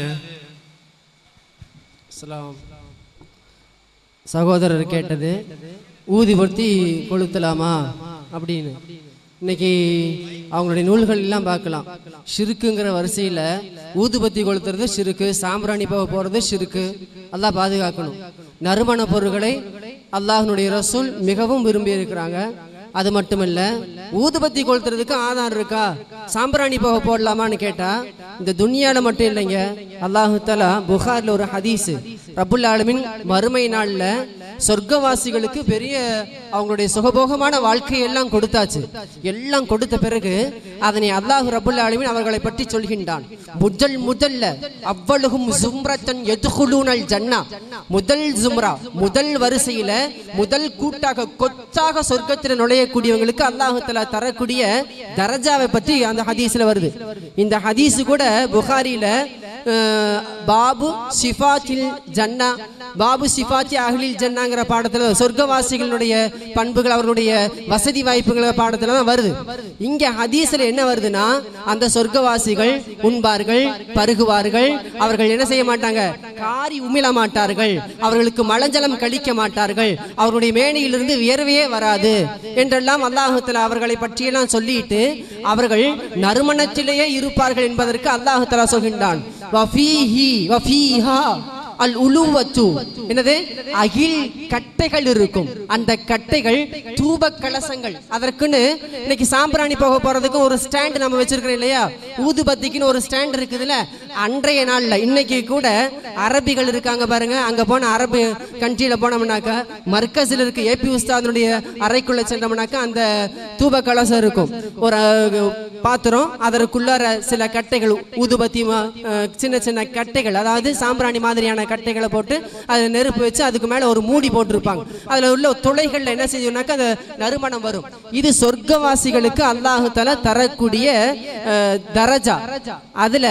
அஸ்ஸலாம். சகோதரர் கேட்டது ஊதிபடுத்தி கொளுத்தலாமா அப்படின்னு இன்னைக்கு அவங்களுடைய நூல்கள் எல்லாம் பார்க்கலாம் ஷிருக்குங்கிற வரிசையில் ஊதுபத்தி கொளுத்துறது ஷிருக்கு சாம்பிராணி போக போகிறது ஷிருக்கு அல்லாஹ் பாதுகாக்கணும் நறுமண பொருட்களை அல்லாஹ்னுடைய ரசூல் மிகவும் விரும்பி இருக்கிறாங்க அது மட்டுமல்ல ஊதுபத்தி கொளுத்துறதுக்கு ஆதாரம் இருக்கா சாம்பிராணி போக போடலாமான்னு கேட்டா இந்த துனியால மட்டும் இல்லைங்க அல்லாஹு தலா புகார்ல ஒரு ஹதீஸ் ரப்புல் ஆலமின் மறுமை நாள்ல சொர்க்கவாசிகளுக்கு பெரிய அவங்களுடைய சுகபோகமான வாழ்க்கையெல்லாம் கொடுத்தாச்சு எல்லாம் கொடுத்த பிறகு அதனை அல்லாஹ் ரபுல் ஆலமீன் அவர்களை பற்றி சொல்கின்றான் முதல் முதல்ல அவ்வளகும் ஜும்ரத்தன் எதுகுலூனல் ஜன்னா முதல் ஜும்ரா முதல் வரிசையில முதல் கூட்டாக கொத்தாக சொர்க்கத்தில் நுழையக்கூடியவங்களுக்கு அல்லாஹுத்தலா தரக்கூடிய தரஜாவை பற்றி அந்த ஹதீஸ்ல வருது இந்த ஹதீஸ் கூட புகாரில அஹ், பாபு சிஃபாத்தில் ஜன்னா பாபு சிஃபாத்தி அஹ்லில் ஜன்னாங்கிற பாடத்துல சொர்க்கவாசிகளுடைய பண்புகள் அவர்களுடைய வசதி வாய்ப்புகள் பாடத்துல தான் வருது இங்க ஹதீஸ்ல என்ன வருதுன்னா அந்த சொர்க்கவாசிகள் உண்பார்கள் பருகுவார்கள் அவர்கள் என்ன செய்ய மாட்டாங்க காரி உமிழ மாட்டார்கள் அவர்களுக்கு மலஜலம் கழிக்க மாட்டார்கள் அவருடைய மேனியிலிருந்து வியர்வையே வராது என்றெல்லாம் அல்லாஹுத்தலா அவர்களை பற்றியெல்லாம் சொல்லிட்டு அவர்கள் நறுமணத்திலேயே இருப்பார்கள் என்பதற்கு அல்லாஹுத்தலா சொல்கின்றான் வஃபீஹி வஃபீஹா அல் உலுவத்து என்னது அகில் கட்டைகள் இருக்கும் அந்த கட்டைகள் தூப கலசங்கள் அதற்குன்னு இன்னைக்கு சாம்பிராணி போக போறதுக்கு ஒரு ஸ்டாண்ட் நம்ம வச்சிருக்கிறோம் இல்லையா ஊதுபத்திக்குன்னு ஒரு ஸ்டாண்ட் இருக்குதுல்ல அன்றைய நாள்ல இன்னைக்கு கூட அரபிகள் இருக்காங்க பாருங்க அங்க போன அரபு கண்ட்ரியில போனோம்னாக்கா மர்க்கஸில் இருக்க ஏபி உஸ்தாதனுடைய அறைக்குள்ள சென்றோம்னாக்கா அந்த தூப கலசம் இருக்கும் ஒரு அஹ், பாத்திரம் அதற்குள்ளார சில கட்டைகள் ஊதுபத்தி மா- அஹ், சின்ன சின்ன கட்டைகள் அதாவது சாம்பிராணி மாதிரியான கட்டைகளை போட்டு அதை நெருப்பு வச்சு அதுக்கு மேல ஒரு மூடி போட்டிருப்பாங்க அதுல உள்ள துளைகள்ல என்ன செய்யும்னாக்கா அந்த நறுமணம் வரும் இது சொர்க்கவாசிகளுக்கு அல்லாஹு தஆலா தரக்கூடிய அஹ், தரஜா அதுல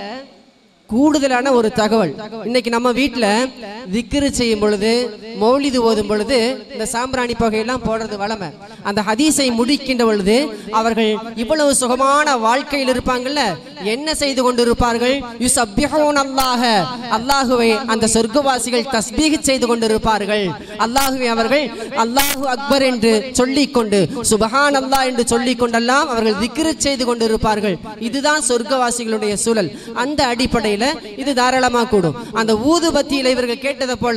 கூடுதலான ஒரு தகவல் இன்னைக்கு நம்ம வீட்டில் திக்ரு செய்யும் பொழுது மௌலிது ஓதும் பொழுது இந்த சாம்பிராணி புகையெல்லாம் போடுறது வளமை அந்த ஹதீஸை முடிக்கின்ற பொழுது அவர்கள் இவ்வளவு சுகமான வாழ்க்கையில் இருப்பாங்கல்ல என்ன செய்து கொண்டிருப்பார்கள் யுசப்பிஹூன் அல்லாஹ அல்லாஹுவை அந்த சொர்க்கவாசிகள் தஸ்பீஹ் செய்து கொண்டிருப்பார்கள் அல்லாஹுவை அவர்கள் அல்லாஹு அக்பர் என்று சொல்லிக்கொண்டு சுபஹான் அல்லாஹ் என்று சொல்லிக்கொண்டெல்லாம் அவர்கள் திக்ரு செய்து கொண்டிருப்பார்கள் இதுதான் சொர்க்கவாசிகளுடைய சூழல் அந்த அடிப்படையில் இது தாராளமாக கூடும் அந்த ஊதுபத்தியில இவர்கள் கேட்டதை போல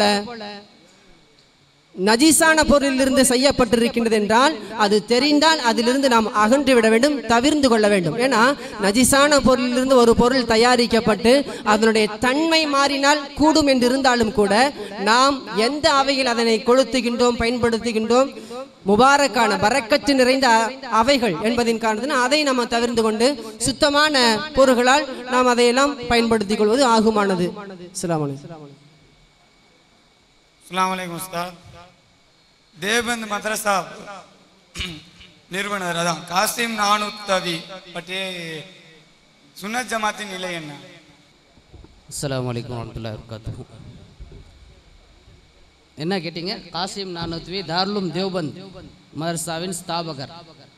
நஜீசான பொருளிலிருந்து செய்யப்பட்டிருக்கின்றது என்றால் அது தெரிந்தால் அதிலிருந்து நாம் அகன்று விட வேண்டும் தவிர்ந்து கொள்ள வேண்டும் ஏன்னா நஜீசான பொருளிலிருந்து ஒரு பொருள் தயாரிக்கப்பட்டு அதனுடைய தன்மை மாறினால் கூடும் என்று இருந்தாலும் கூட நாம் எந்த அவையில் அதனை கொளுத்துகின்றோம் பயன்படுத்துகின்றோம் முபாரக்கான பரக்கத்து நிறைந்த அ- அவைகள் என்பதின் காரணத்தினால் அதை நம்ம தவிர்ந்து கொண்டு சுத்தமான பொருள்களால் நாம் அதையெல்லாம் பயன்படுத்திக் கொள்வது ஆகுமானது அஸ்ஸலாமு அலைக்கும் அஸ்ஸலாமு அலைக்கும் உஸ்தாத் தேவந்த் மദ്രസா நிறுவனர் அதான் காசிம் நானூத்தவி பற்றிய சுன்னத் ஜமாத்தின் நிலை என்ன அஸ்ஸலாமு அலைக்கும் வரமத்துல்லாஹி வபரகாத்துஹு என்ன கேட்டீங்க காசிம் நானூத்வி தார்லும் தேவ்பந்த் மதரசாவின் ஸ்தாபகர்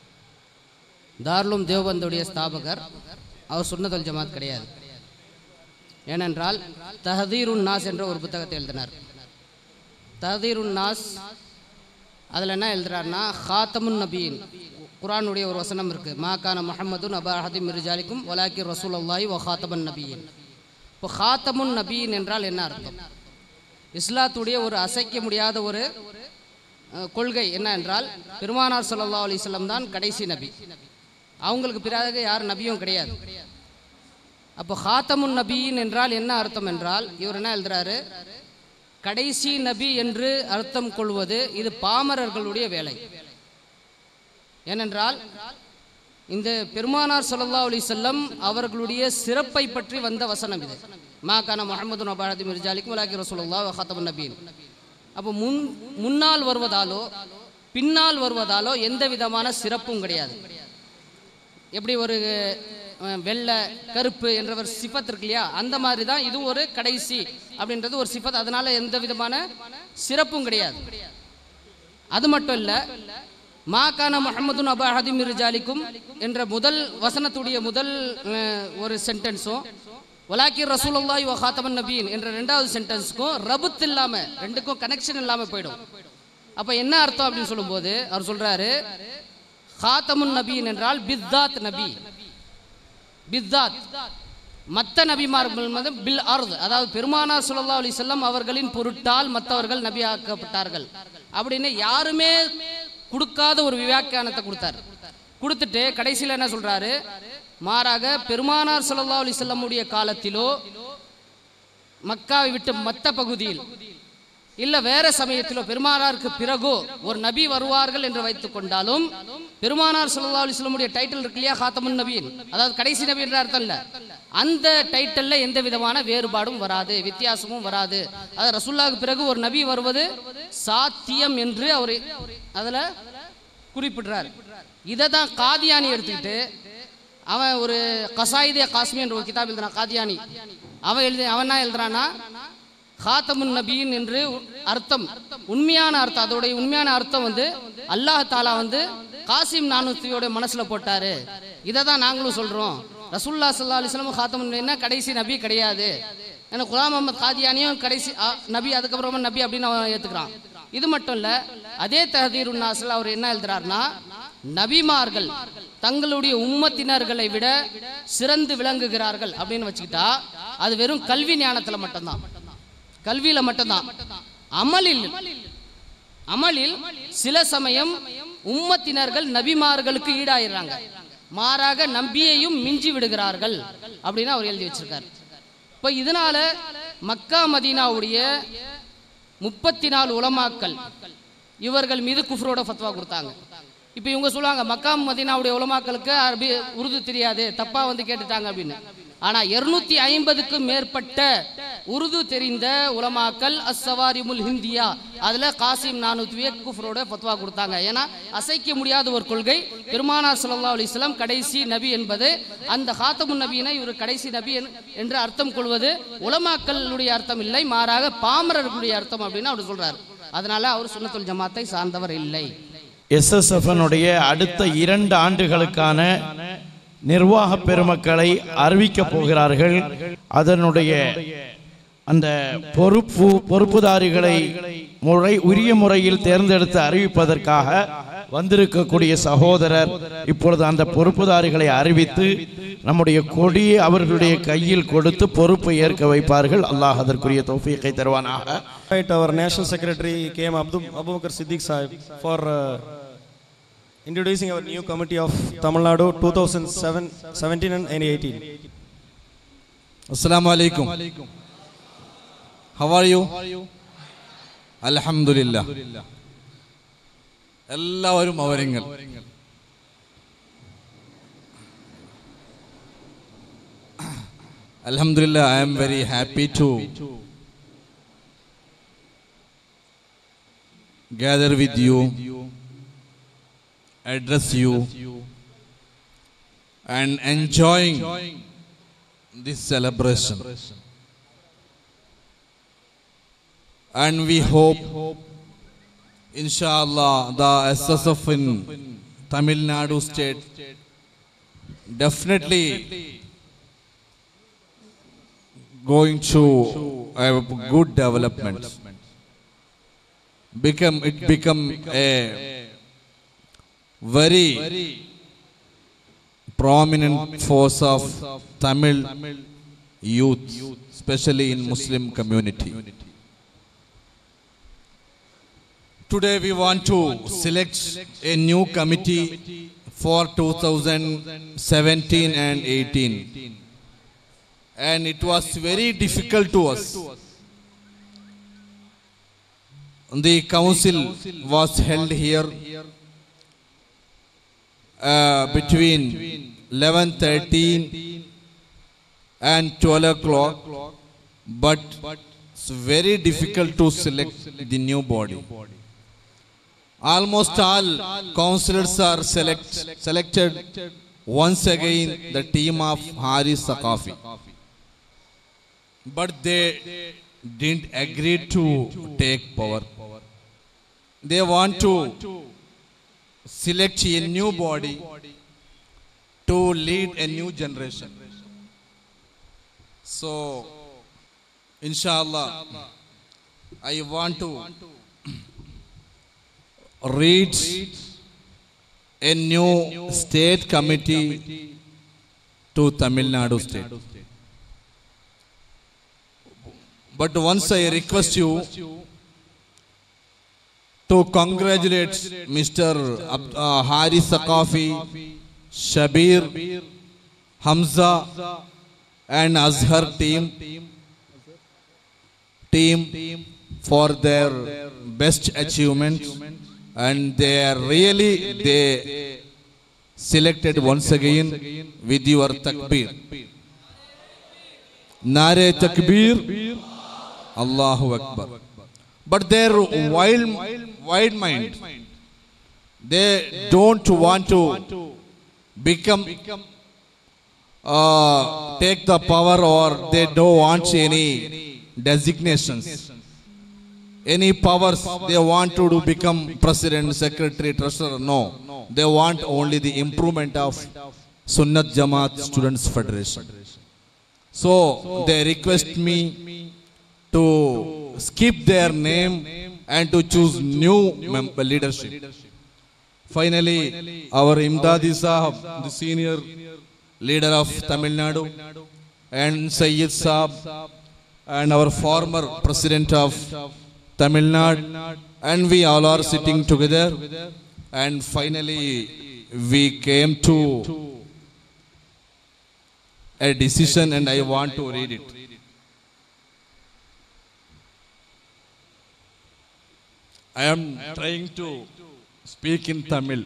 தார்லும் தேவ்பந்துடைய ஸ்தாபகர் அவர் சுன்னதல் ஜமாத் கிடையாது ஏனென்றால் தஹதீருன் நாஸ் என்ற ஒரு புத்தகத்தை எழுதினார் தஹதீருன் நாஸ் அதில் என்ன எழுதுறாருன்னா ஹாத்தமுன் நபீன் குரானுடைய ஒரு வசனம் இருக்கு மா கான முஹம்மதுன் அபா ஹதி மிர்ஜாலிக்கும் வலாக்கி ரசூல் அல்லாஹி வ ஹாத்தமன் நபியின் இப்போ ஹாத்தமுன் நபீன் என்றால் என்ன அர்த்தம் இஸ்லாத்துடைய ஒரு அசைக்க முடியாத ஒரு அஹ், கொள்கை என்ன என்றால் பெருமானார் ஸல்லல்லாஹு அலைஹி வஸல்லம் தான் கடைசி நபி அவங்களுக்கு பிறகு யார் நபியும் கிடையாது அப்போ ஹாத்தமுன் நபியின் என்றால் என்ன அர்த்தம் என்றால் இவர் என்ன எழுதுறாரு கடைசி நபி என்று அர்த்தம் கொள்வது இது பாமரர்களுடைய வேலை ஏனென்றால் இந்த பெருமானார் ஸல்லல்லாஹு அலைஹி வஸல்லம் அவர்களுடைய சிறப்பை பற்றி வந்த வசனம் இது மா கான முஹம்மது நபாரதி மிர்ஜாலிக்கும் வலாக்கி ரசூலுல்லாஹ் வ ஹாத்தமுன் நபியின் அப்போ முன் முன்னால் வருவதாலோ பின்னால் வருவதாலோ எந்த விதமான சிறப்பும் கிடையாது எப்படி ஒரு அஹ், வெள்ளை கருப்பு என்ற ஒரு சிஃபத் இருக்கு இல்லையா அந்த மாதிரி தான் இது ஒரு கடைசி அப்படின்றது ஒரு சிஃபத் அதனால எந்த விதமான சிறப்பும் கிடையாது அது மட்டும் இல்ல மாகான முஹம்மதுன் அபா ஹதிம் ரிஜாலிக்கும் என்ற முதல் வசனத்துடைய முதல் அஹ், ஒரு சென்டென்ஸும் வலாக்கி ரசூலுல்லாஹி வ ஹாத்தமன் நபீன் என்ற ரெண்டாவது சென்டென்ஸுக்கும் ரபுத் இல்லாம ரெண்டுக்கும் கனெக்ஷன் இல்லாம போயிடும் அப்ப என்ன அர்த்தம் அப்படின்னு சொல்லும்போது அவர் சொல்றாரு ஹாத்தமுன் நபீன் என்றால் பித்தாத் நபி பித்தாத் மற்ற நபிமார்கள் வந்து பில் அர்த் அதாவது பெருமானார் ஸல்லல்லாஹு அலைஹி வஸல்லம் அவர்களின் பொருட்டால் மற்றவர்கள் நபி ஆக்கப்பட்டார்கள் அப்படின்னு யாருமே கொடுக்காத ஒரு வியாக்கியானத்தை கொடுத்தார் கொடுத்துட்டு கடைசியில் என்ன சொல்றாரு மாறாக பெருமானார் ஸல்லல்லாஹு அலைஹி வஸல்லமுடைய காலத்திலோ மக்காவை விட்டு மற்ற பகுதியில் இல்லை வேற சமயத்திலோ பெருமானாருக்கு பிறகோ ஒரு நபி வருவார்கள் என்று வைத்துக் கொண்டாலும் பெருமானார் ஸல்லல்லாஹு அலைஹி வஸல்லமுடைய டைட்டில் இருக்கு இல்லையா காத்தமுன் நபியின் அதாவது கடைசி நபி என்ற அர்த்தம் இல்லை அந்த டைட்டில்ல எந்த விதமான வேறுபாடும் வராது வித்தியாசமும் வராது அது ரசூல்லாவுக்கு பிறகு ஒரு நபி வருவது சாத்தியம் என்று அவர் அதில் குறிப்பிடுறார் இதை தான் காதியானி எடுத்துக்கிட்டு அவன் ஒரு கசாயிதே காஸ்மி என்ற ஒரு கிதாப் எழுதுறான் காதியானி அவன் எழுதி அவன் என்ன எழுதுறான்னா ஹாத்தமுன் நபியின் என்று அர்த்தம் உண்மையான அர்த்தம் அதோடைய உண்மையான அர்த்தம் வந்து அல்லாஹ் தாலா வந்து காசிம் நானூத்தியோட மனசுல போட்டாரு இதை தான் நாங்களும் சொல்றோம் ரசூல்லா சல்லா அலிஸ்லாம் ஹாத்தமுன் நபின்னா கடைசி நபி கிடையாது ஏன்னா குலாம் முகமது காதியானியும் கடைசி ஆ, நபி அதுக்கப்புறமா நபி அப்படின்னு அவன் ஏத்துக்கிறான் இது மட்டும் இல்ல அதே தஹதீர் உன்னாசில் அவர் என்ன எழுதுறாருன்னா நபிமார்கள் தங்களுடைய உம்மத்தினர்களை விட சிறந்து விளங்குகிறார்கள் அப்படின்னு வச்சுக்கிட்டா அது வெறும் கல்வி ஞானத்துல மட்டும்தான் கல்வியில மட்டும்தான் அமலில் அமலில் சில சமயம் உம்மத்தினர்கள் நபிமார்களுக்கு ஈடாயிடுறாங்க மாறாக நம்பியையும் மிஞ்சி விடுகிறார்கள் அப்படின்னு அவர் எழுதி வச்சிருக்காரு இப்போ இதனால மக்கா மதீனாவுடைய முப்பத்தி நாலு உலமாக்கள் இவர்கள் மீது குஃப்ரோட ஃபத்வா கொடுத்தாங்க இப்போ இவங்க சொல்லுவாங்க மக்கா மதீனாவுடைய உலமாக்களுக்கு அரபி உருது தெரியாது தப்பா வந்து கேட்டுட்டாங்க அப்படின்னு ஆனா இருநூத்தி ஐம்பதுக்கும் மேற்பட்ட உருது தெரிந்த உலமாக்கள் அஸ்ஸவாரிமுல் ஹிந்தியா அதுல காசிம் நானூத்விய குஃப்ரோட ஃபத்வா கொடுத்தாங்க ஏன்னா அசைக்க முடியாத ஒரு கொள்கை பெருமானார் ஸல்லல்லாஹு அலைஹி வஸல்லம் கடைசி நபி என்பது அந்த ஹாத்தமுன் நபியினை இவர் கடைசி நபி என்- என்று அர்த்தம் கொள்வது உலமாக்களுடைய அர்த்தம் இல்லை மாறாக பாமரர்களுடைய அர்த்தம் அப்படின்னு அவர் சொல்றாரு அதனால அவர் சுன்னத்துல் ஜமாத்தை சார்ந்தவர் இல்லை எஸ்எஸ்எஃப்னுடைய அடுத்த இரண்டு ஆண்டுகளுக்கான நிர்வாக பெருமக்களை அறிவிக்கப் போகிறார்கள் அதனுடைய அந்த பொறுப்பு பொறுப்புதாரிகளை முறை உரிய முறையில் தேர்ந்தெடுத்து அறிவிப்பதற்காக வந்திருக்கக்கூடிய சகோதரர் இப்பொழுது அந்த பொறுப்புதாரிகளை அறிவித்து நம்முடைய கொடியை அவர்களுடைய கையில் கொடுத்து பொறுப்பை ஏற்க வைப்பார்கள் அல்லாஹ் அதற்குரிய தௌஃபீக்கை தருவானாக Right, our National Secretary KM Abdu Abu Bakar Siddiq Sahib for uh, introducing our new committee of Tamil Nadu 2007, 17 and 18. Assalamu alaikum. How are you? Alhamdulillah. എല്ലാവരും അവരങ്ങൾ Alhamdulillah, I am very happy to gather with you, address you, and enjoying this celebration. And we hope, inshallah, the SSF in Tamil Nadu state definitely going to have a good development. Become it become a very prominent force of Tamil youth, especially in Muslim community. Today we want to select a new committee for 2017 and 18. And it was very difficult to us. The council was held here uh, between 11:13 and 12 o'clock, but it's very difficult to select the new body. Almost all councillors are select, selected once again the team of Haris Sakafi. But they didn't agree to take power. They want to select a new body to lead a new generation. So, inshallah, I want to read a new state committee to Tamil Nadu state. But once I request you to congratulate Mr. Ab- uh, Hari Sakafi, Shabir, Hamza, and Azhar team team for their best achievement and they are really they selected once again with your takbir. Nare takbir, Allahu Akbar. But their wild, wide mind, they don't want to become, uh, take the power or they don't want any designations. Any powers they want to do become president, secretary, treasurer. No. They want only the improvement of Sunnat Jamaat Students Federation. So they request me to skip their name and to choose new mem- leadership. Finally, our Imdadi Sahab, the senior leader of Tamil Nadu, and Sayyid Saab, and our former president of Tamil Nadu, and we all are sitting together. And finally, we came to a decision, and I want to read it. I am trying to speak in Tamil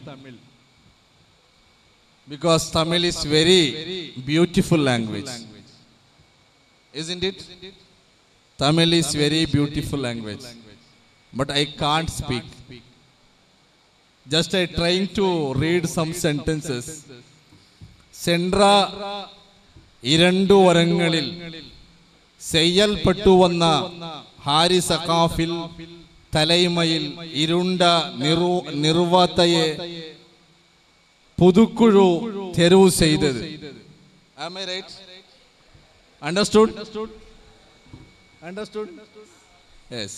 because Tamil is very beautiful language. Isn't it? Tamil is very beautiful language. But I can't speak. Just I trying to read some sentences. சென்ற இரண்டு വരങ്ങളിൽ ചെയ്യൽപ്പെട്ടു വന്ന Harry സഖാഫിൽ തലൈമയിൽ ഇരുണ്ട നിറു നിർവാത്തയെ പുതുക്കുഴു തെരുവ് ചെയ്തത് Am I right? Understood? Understood? Yes.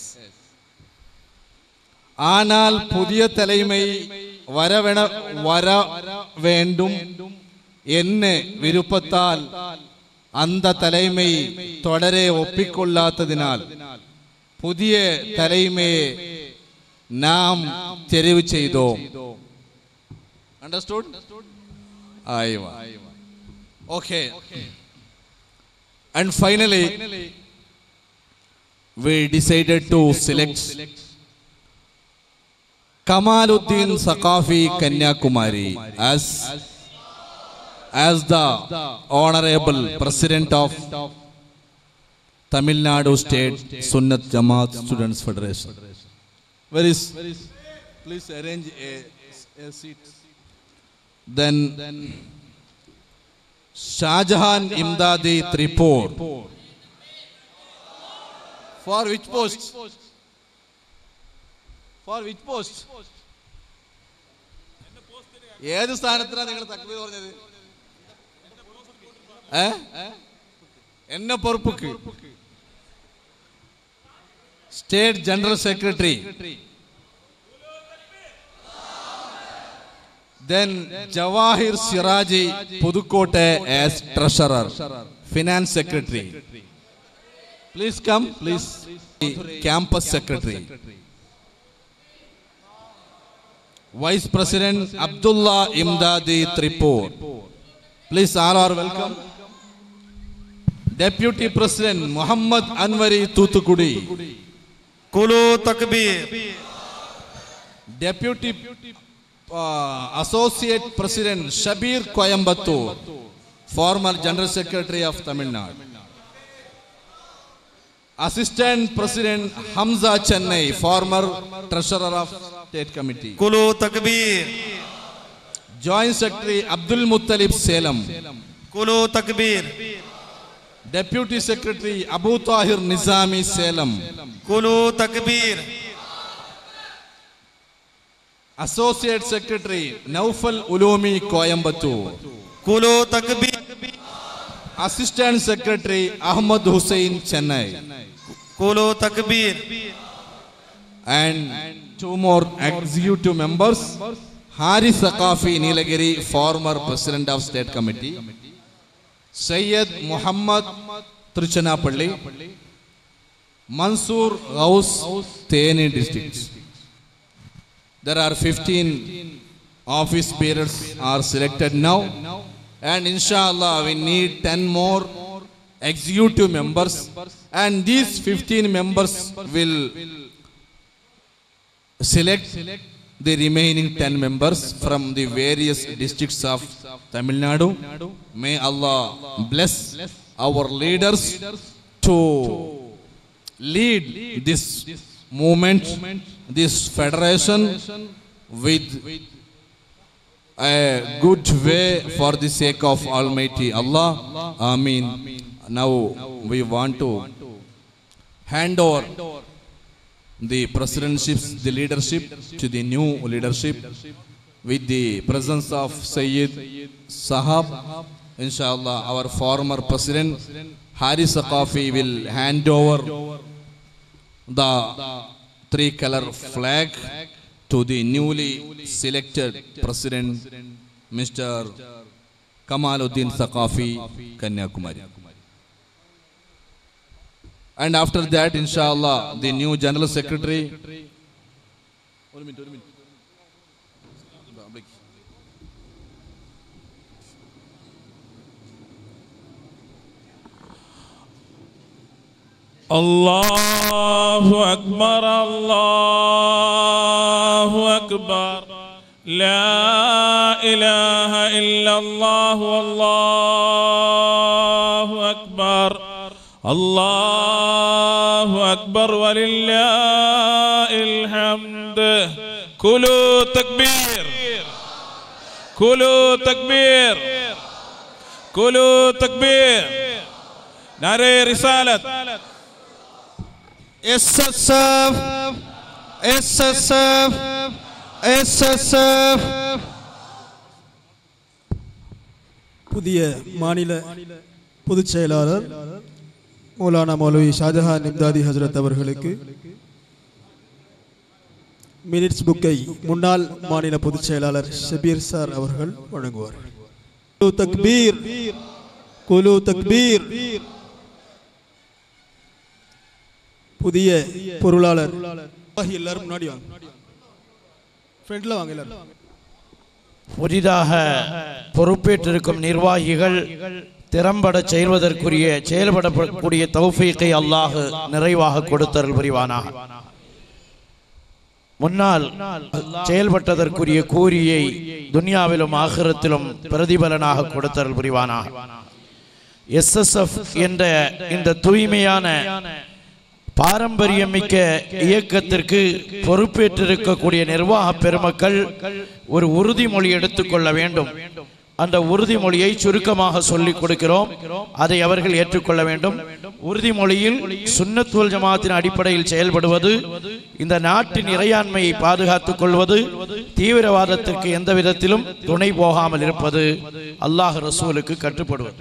ஆனால் புதிய தலைமை வரவென வர வேண்டும் என்ன விருப்பத்தால் அந்த தலைமை தொடരെ ஒப்பிக்கொள்ளாததினால் புதிய தலைமையை நாம் தெரிவு செய்தோம் அண்டர்ஸ்டுட் ஐவா okay and finally we decided to select Kamaluddin Sakafi Kanyakumari as as the honorable president of Tamil Nadu State Sunnat Jamaat Students Federation. Where is? Please arrange a, a seat. Then Shahjahan Imdadi Tripur. For which post? For which post? ഏത് സ്ഥാനത്തിനാണ് നിങ്ങൾ തക്ബീർ പറഞ്ഞത് ഏ എന്നെ പൊറുപ്പുക്ക് state general secretary then Jawahir Siraji Pudukkottai as treasurer, finance secretary. Please come, please. Campus secretary. Vice President Abdullah Imdadi Tripur. Please, all are welcome. Deputy President Muhammad Anwari Tutukudi. Kulu Takbir. Deputy uh, Associate President Shabir Coimbatore, former General Secretary of Tamil Nadu. Assistant President Hamza Chennai, former Treasurer of State Committee. Kulu Takbir. Joint Secretary Abdul Muttalib Salem. Kulu Takbir. Deputy Secretary Abu Tahir Nizami Salem. Kulu Takbir. Associate Secretary Naufal Ulumi Coimbatore. Kulu Takbir. Assistant Secretary Ahmad Hussain Chennai. Kulu Takbir. And two more executive members. Hari Sakafi Nilagiri, former President of State Committee. Sayyid Muhammad Truchanapalli. Mansoor Ghaus, Theni district. There are 15 office bearers are selected now. And inshallah we need 10 more executive members, and these 15 members will select the remaining 10 members from the various districts of Tamil Nadu. May Allah bless our leaders to lead this movement, this federation with a good way for the sake of Almighty Allah. Amen. Now we want to hand over the presidentships, the leadership to the new leadership with the presence of Sayyid Sahab. Inshallah, our former president Haris Saqafi will hand over the three color flag to the newly selected president Mr. Kamaluddin Saqafi Kanyakumari. And after that, inshallah, the new general secretary. One minute, one minute. الله أكبر الله أكبر لا إله إلا الله والله أكبر الله أكبر ولله الحمد كلوا تكبير كلوا تكبير كلوا تكبير ناري رسالة SSF, SSF, SSF. புதிய மாநில பொதுச் செயலாளர் மௌலானா மௌலவி ஷாஜஹான் நிம்தாதி ஹஜரத் அவர்களுக்கு minutes புக்கை முன்னாள் மாநில பொதுச் செயலாளர் ஷபீர் சார் அவர்கள் வழங்குவார் குலு தக்பீர் குலு தக்பீர் புதிய பொருளாளர் எல்லாரும் முன்னாடி வாங்க ஃப்ரண்ட்ல வாங்க எல்லாரும் புதிதாக பொறுப்பேற்றிருக்கும் நிர்வாகிகள் திறம்பட செயல்வதற்குரிய செயல்படக்கூடிய தௌஃபீக்கை அல்லாஹ் நிறைவாக கொடுத்தருள் புரிவானாக முன்னால் செயல்பட்டதற்குரிய கூலியை துன்யாவிலும் ஆகிரத்திலும் பிரதிபலனாக கொடுத்தருள் புரிவானாக எஸ்எஸ்எஃப் என்ற இந்த தூய்மையான பாரம்பரியமிக்க இயக்கத்திற்கு பொறுப்பேற்றிருக்கக்கூடிய நிர்வாக பெருமக்கள் ஒரு உறுதிமொழி எடுத்துக்கொள்ள வேண்டும் அந்த உறுதிமொழியை சுருக்கமாக சொல்லிக் கொடுக்கிறோம் அதை அவர்கள் ஏற்றுக்கொள்ள வேண்டும் உறுதிமொழியில் சுன்னத்துவல் ஜமாத்தின் அடிப்படையில் செயல்படுவது இந்த நாட்டின் இறையாண்மையை பாதுகாத்துக் கொள்வது தீவிரவாதத்திற்கு எந்த விதத்திலும் துணை போகாமல் இருப்பது அல்லாஹ் ரசூலுக்கு கட்டுப்படுவது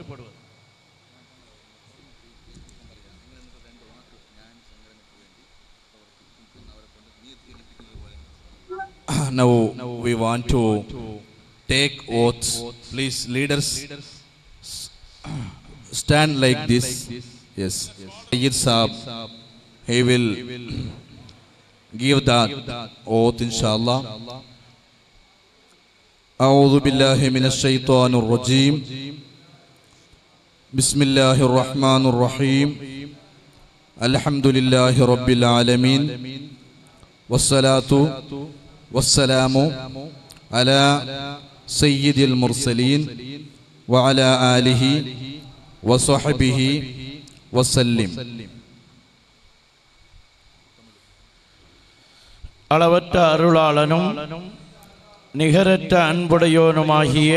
now we want to take oaths. Please, leaders, s- stand like this. Yes. Sayyid Saab, he will give that oath, inshallah. أعوذ بالله من الشيطان الرجيم بسم الله الرحمن الرحيم الحمد لله رب العالمين والصلاة والسلام على سيد المرسلين وعلى آله وصحبه وسلم அளவற்ற அருளாளனும் நிகரற்ற அன்புடையோனுமாகிய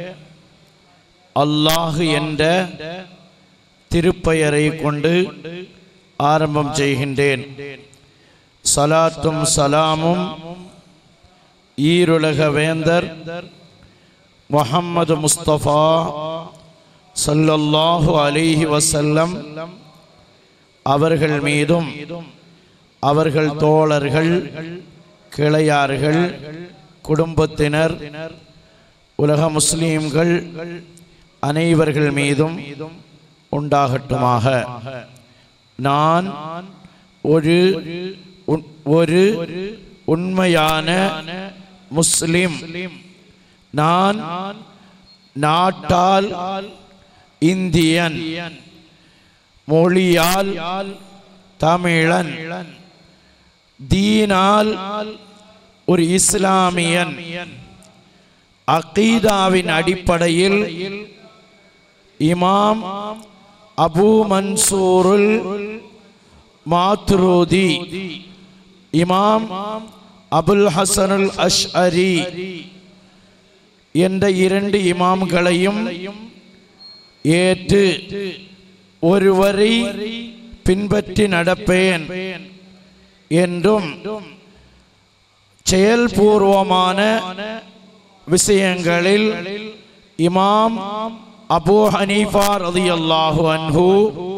அல்லாஹ் என்ற திருப்பெயரை கொண்டு ஆரம்பம் செய்கின்றேன் சலாத்தும் சலாமும் ஈருலக வேந்தர் முஹம்மது முஸ்தபா ஸல்லல்லாஹு அலைஹி வஸல்லம் அவர்கள் மீதும் அவர்கள் தோழர்கள் கிளையார்கள் குடும்பத்தினர் உலக முஸ்லீம்கள் அனைவர்கள் மீதும் உண்டாகட்டுமாக நான் ஒரு உன்- ஒரு உண்மையான முஸ்லிம் நான் நாட்டால் இந்தியன் மொழியால் தமிழன் தீனால் ஒரு இஸ்லாமியன் அகீதாவின் அடிப்படையில் இமாம் அபு மன்சூருல் மாத்ரூதி இமாம் அபுல் ஹசனுல் அஷ்அரி என்ற இரண்டு இமாம்களையும் ஏற்று ஒருவரை பின்பற்றி நடப்பேன் என்றும் செயல்பூர்வமான விஷயங்களில் இமாம் அபூ ஹனீஃபா ரதியல்லாஹு அன்ஹு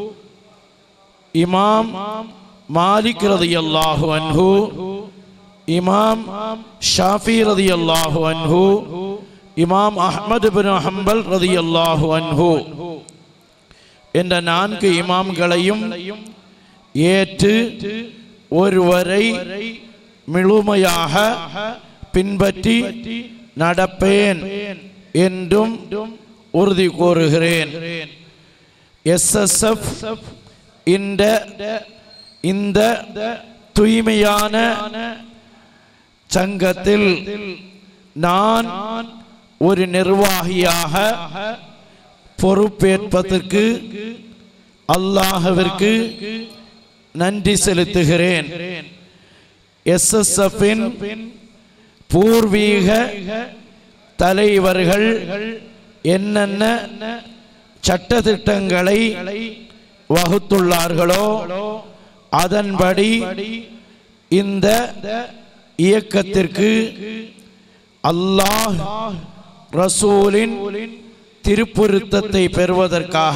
இமாம் மாலிக் ரதியல்லாஹு அன்ஹு இமாம் ஷாஃபி ரதியல்லாஹு அன்ஹு இமாம் அஹ்மது பின் ஹம்பல் ரதியல்லாஹு அன்ஹு என்ற நான்கு இமாம்களையும் ஏற்று ஒருவரை முழுமையாக பின்பற்றி நடப்பேன் என்றும் உறுதி கூறுகிறேன் எஸ்எஸ்எஃப் இந்த இந்த தூய்மையான சங்கத்தில் நான் ஒரு நிர்வாகியாக பொறுப்பேற்பதற்கு அல்லாஹவிற்கு நன்றி செலுத்துகிறேன் எஸ்எஸ்எஃப்பின் பூர்வீக தலைவர்கள் என்னென்ன சட்டதிட்டங்களை வகுத்துள்ளார்களோ அதன்படி இந்த இயக்கத்திற்கு அல்லாஹ் ரசூலின் திருப்பொருத்தத்தை பெறுவதற்காக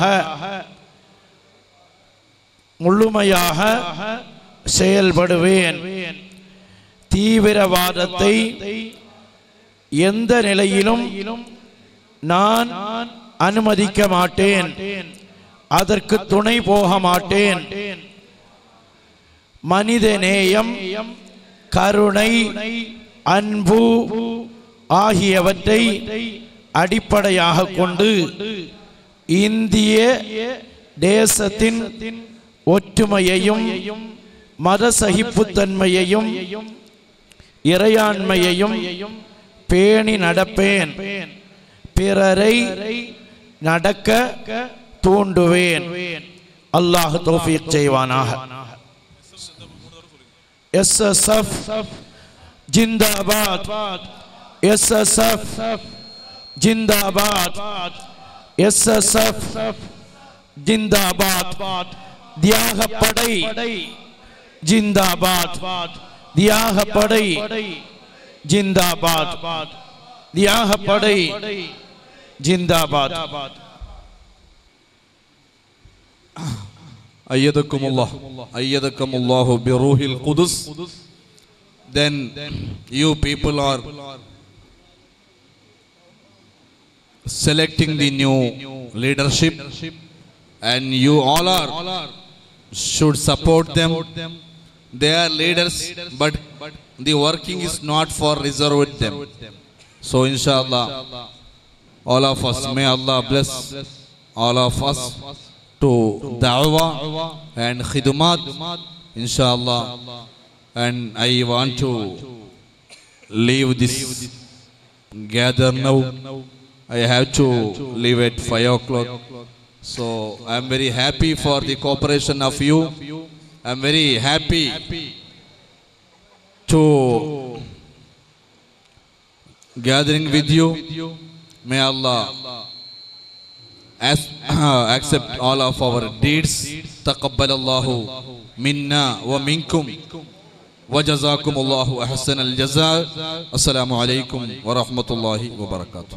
முழுமையாக செயல்படுவேன் தீவிரவாதத்தை எந்த நிலையிலும் நான் அனுமதிக்க மாட்டேன் அதற்கு துணை போக மாட்டேன் மனித நேயம் கருணை அன்பு ஆகியவற்றை அடிப்படையாக கொண்டு இந்திய தேசத்தின் ஒற்றுமையையும் மத சகிப்புத்தன்மையையும் இறையாண்மையையும் பேணி நடப்பேன் பிறரை நடக்க தூண்டுவேன் அல்லாஹ் தௌஃபீக் செய்வானாக எஸ்எஸ்எஃப் ஜிந்தாபாத் எஸ்எஸ்எஃப் ஜிந்தாபாத் எஸ்எஸ்எஃப் ஜிந்தாபாத் தியாகப்படை ஜிந்தாபாத் தியாகப்படை ஜிந்தாபாத் தியாகப்படை ஜிந்தாபாத் أيدكم الله أيدكم الله بروح القدس then you people are selecting the new leadership and you all are should support them they are leaders but the working is not for reserved them so inshallah all of us may allah bless all of us to da'wah and khidmat inshallah and i want to leave this gather now i have to leave at 5 o'clock so i'm very happy for the cooperation of you i'm very happy to gathering with you may allah as, accept all of our deeds. تقبل الله منا ومنكم وجزاكم الله أحسن الجزاء السلام عليكم ورحمة الله وبركاته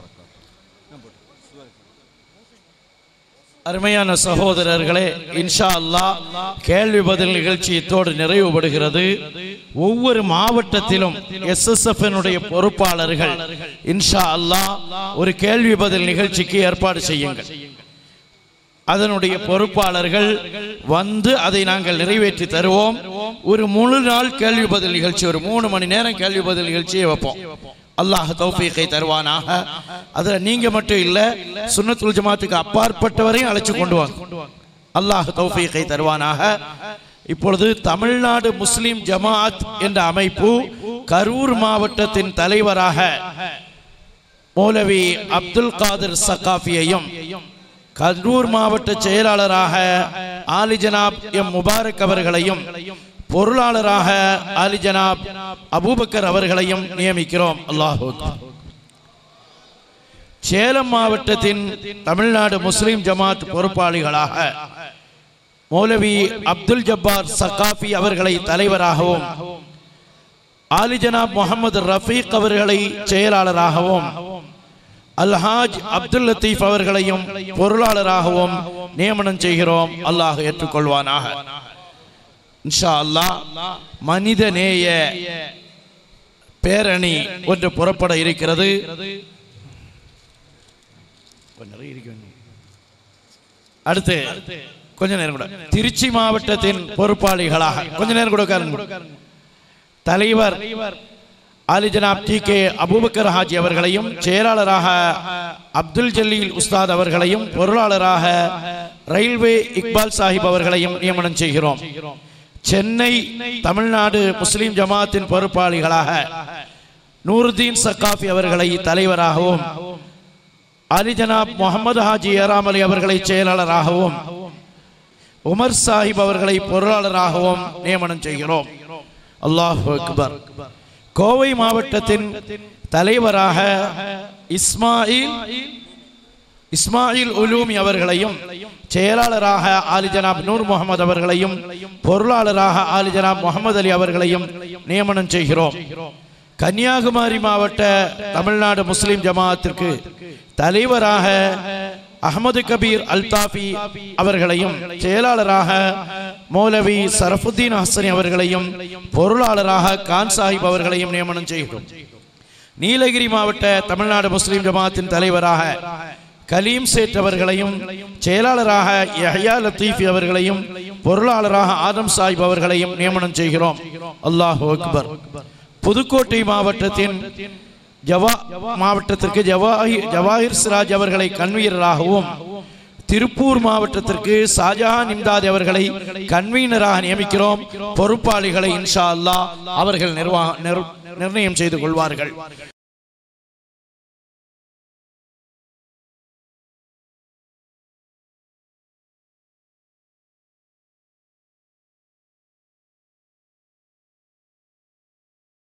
அருமையான சகோதரர்களே இன்ஷா அல்லாஹ் கேள்வி பதில் நிகழ்ச்சி இத்தோடு நிறைவுபடுகிறது ஒவ்வொரு மாவட்டத்திலும் SSF பொறுப்பாளர்கள் இன்ஷா அல்லாஹ் ஒரு கேள்வி பதில் நிகழ்ச்சிக்கு ஏற்பாடு செய்யுங்கள் அதனுடைய பொறுப்பாளர்கள் வந்து அதை நாங்கள் நிறைவேற்றி தருவோம் ஒரு முழு நாள் கேள்வி பதில் நிகழ்ச்சி ஒரு மூணு மணி நேரம் கேள்வி பதில் நிகழ்ச்சியை வைப்போம் அல்லாஹ் தௌஃபீக்கை தருவானாக அதில் நீங்க மட்டும் இல்லை சுன்னத்துல் ஜமாத்துக்கு அப்பாற்பட்டவரையும் அழைச்சு கொண்டு வாங்க அல்லாஹ் தௌஃபீகை தருவானாக இப்பொழுது தமிழ்நாடு முஸ்லிம் ஜமாஅத் என்ற அமைப்பு கரூர் மாவட்டத்தின் தலைவராக மௌலவி அப்துல் காதிர் சக்காஃபியையும் கரூர் மாவட்ட செயலாளராக ஆலி ஜனாப் எம் முபாரக் அவர்களையும் பொருளாளராக ஆலி ஜனாப் அபூபக்கர் அவர்களையும் நியமிக்கிறோம் அல்லாஹு சேலம் மாவட்டத்தின் தமிழ்நாடு முஸ்லிம் ஜமாத் பொறுப்பாளிகளாக மௌலவி அப்துல் ஜப்பார் சக்காஃபி அவர்களை தலைவராகவும் ஆலி ஜனாப் முகமது ரஃபீக் அவர்களை செயலாளராகவும் அல்ஹாஜ் அப்துல் லத்தீப் அவர்களையும் பொருளாளராகவும் நியமனம் செய்கிறோம் அல்லாஹ் ஏற்றுக்கொள்வானாக இன்ஷா அல்லாஹ் மனித நேய பேரணி ஒன்று புறப்பட இருக்கிறது அடுத்து கொஞ்ச நேரம் கூட திருச்சி மாவட்டத்தின் பொறுப்பாளிகளாக கொஞ்ச நேரம் கூட உட்காருங்க தலைவர் ஆலி ஜனாப் டி கே அபூபக்கர் ஹாஜி அவர்களையும் செயலாளராக அப்துல் ஜலீல் உஸ்தாத் அவர்களையும் பொருளாளராக ரயில்வே இக்பால் சாஹிப் அவர்களையும் நியமனம் செய்கிறோம் சென்னை தமிழ்நாடு முஸ்லிம் ஜமாத்தின் பொறுப்பாளிகளாக நூருதீன் சக்காஃபி அவர்களை தலைவராகவும் அலி ஜனாப் முகமது ஹாஜி ஏராமலி அவர்களை செயலாளராகவும் உமர் சாஹிப் அவர்களை பொருளாளராகவும் நியமனம் செய்கிறோம் அல்லாஹ் அக்பர் கோவை மாவட்டத்தின் தலைவராக இஸ்மாயில் இஸ்மாயில் உலூமி அவர்களையும் செயலாளராக ஆலி ஜனாப் நூர் முகமது அவர்களையும் பொருளாளராக ஆலி ஜனாப் முகமது அலி அவர்களையும் நியமனம் செய்கிறோம் கன்னியாகுமரி மாவட்ட தமிழ்நாடு முஸ்லிம் ஜமாஅத்திற்கு தலைவராக அகமது கபீர் அல்தாஃபி அவர்களையும் செயலாளராக மௌலவி சரஃபுத்தீன் ஹசனி அவர்களையும் பொருளாளராக கான் சாஹிப் அவர்களையும் நியமனம் செய்கிறோம் நீலகிரி மாவட்ட தமிழ்நாடு முஸ்லிம் ஜமாத்தின் தலைவராக கலீம் சேட் அவர்களையும் செயலாளராக யஹ்யா லத்தீஃபி அவர்களையும் பொருளாளராக ஆதம் சாஹிப் அவர்களையும் நியமனம் செய்கிறோம் அல்லாஹ் அக்பர் புதுக்கோட்டை மாவட்டத்தின் ஜவா மாவட்டத்திற்கு ஜவாஹி ஜவாஹிர் சிராஜ் அவர்களை கன்வீனராகவும் திருப்பூர் மாவட்டத்திற்கு ஷாஜஹான் இம்தாத் அவர்களை கன்வீனராக நியமிக்கிறோம் பொறுப்பாளிகளை இன்ஷா அல்லாஹ் அவர்கள் நிர்வாக நிர்ணயம் செய்து கொள்வார்கள்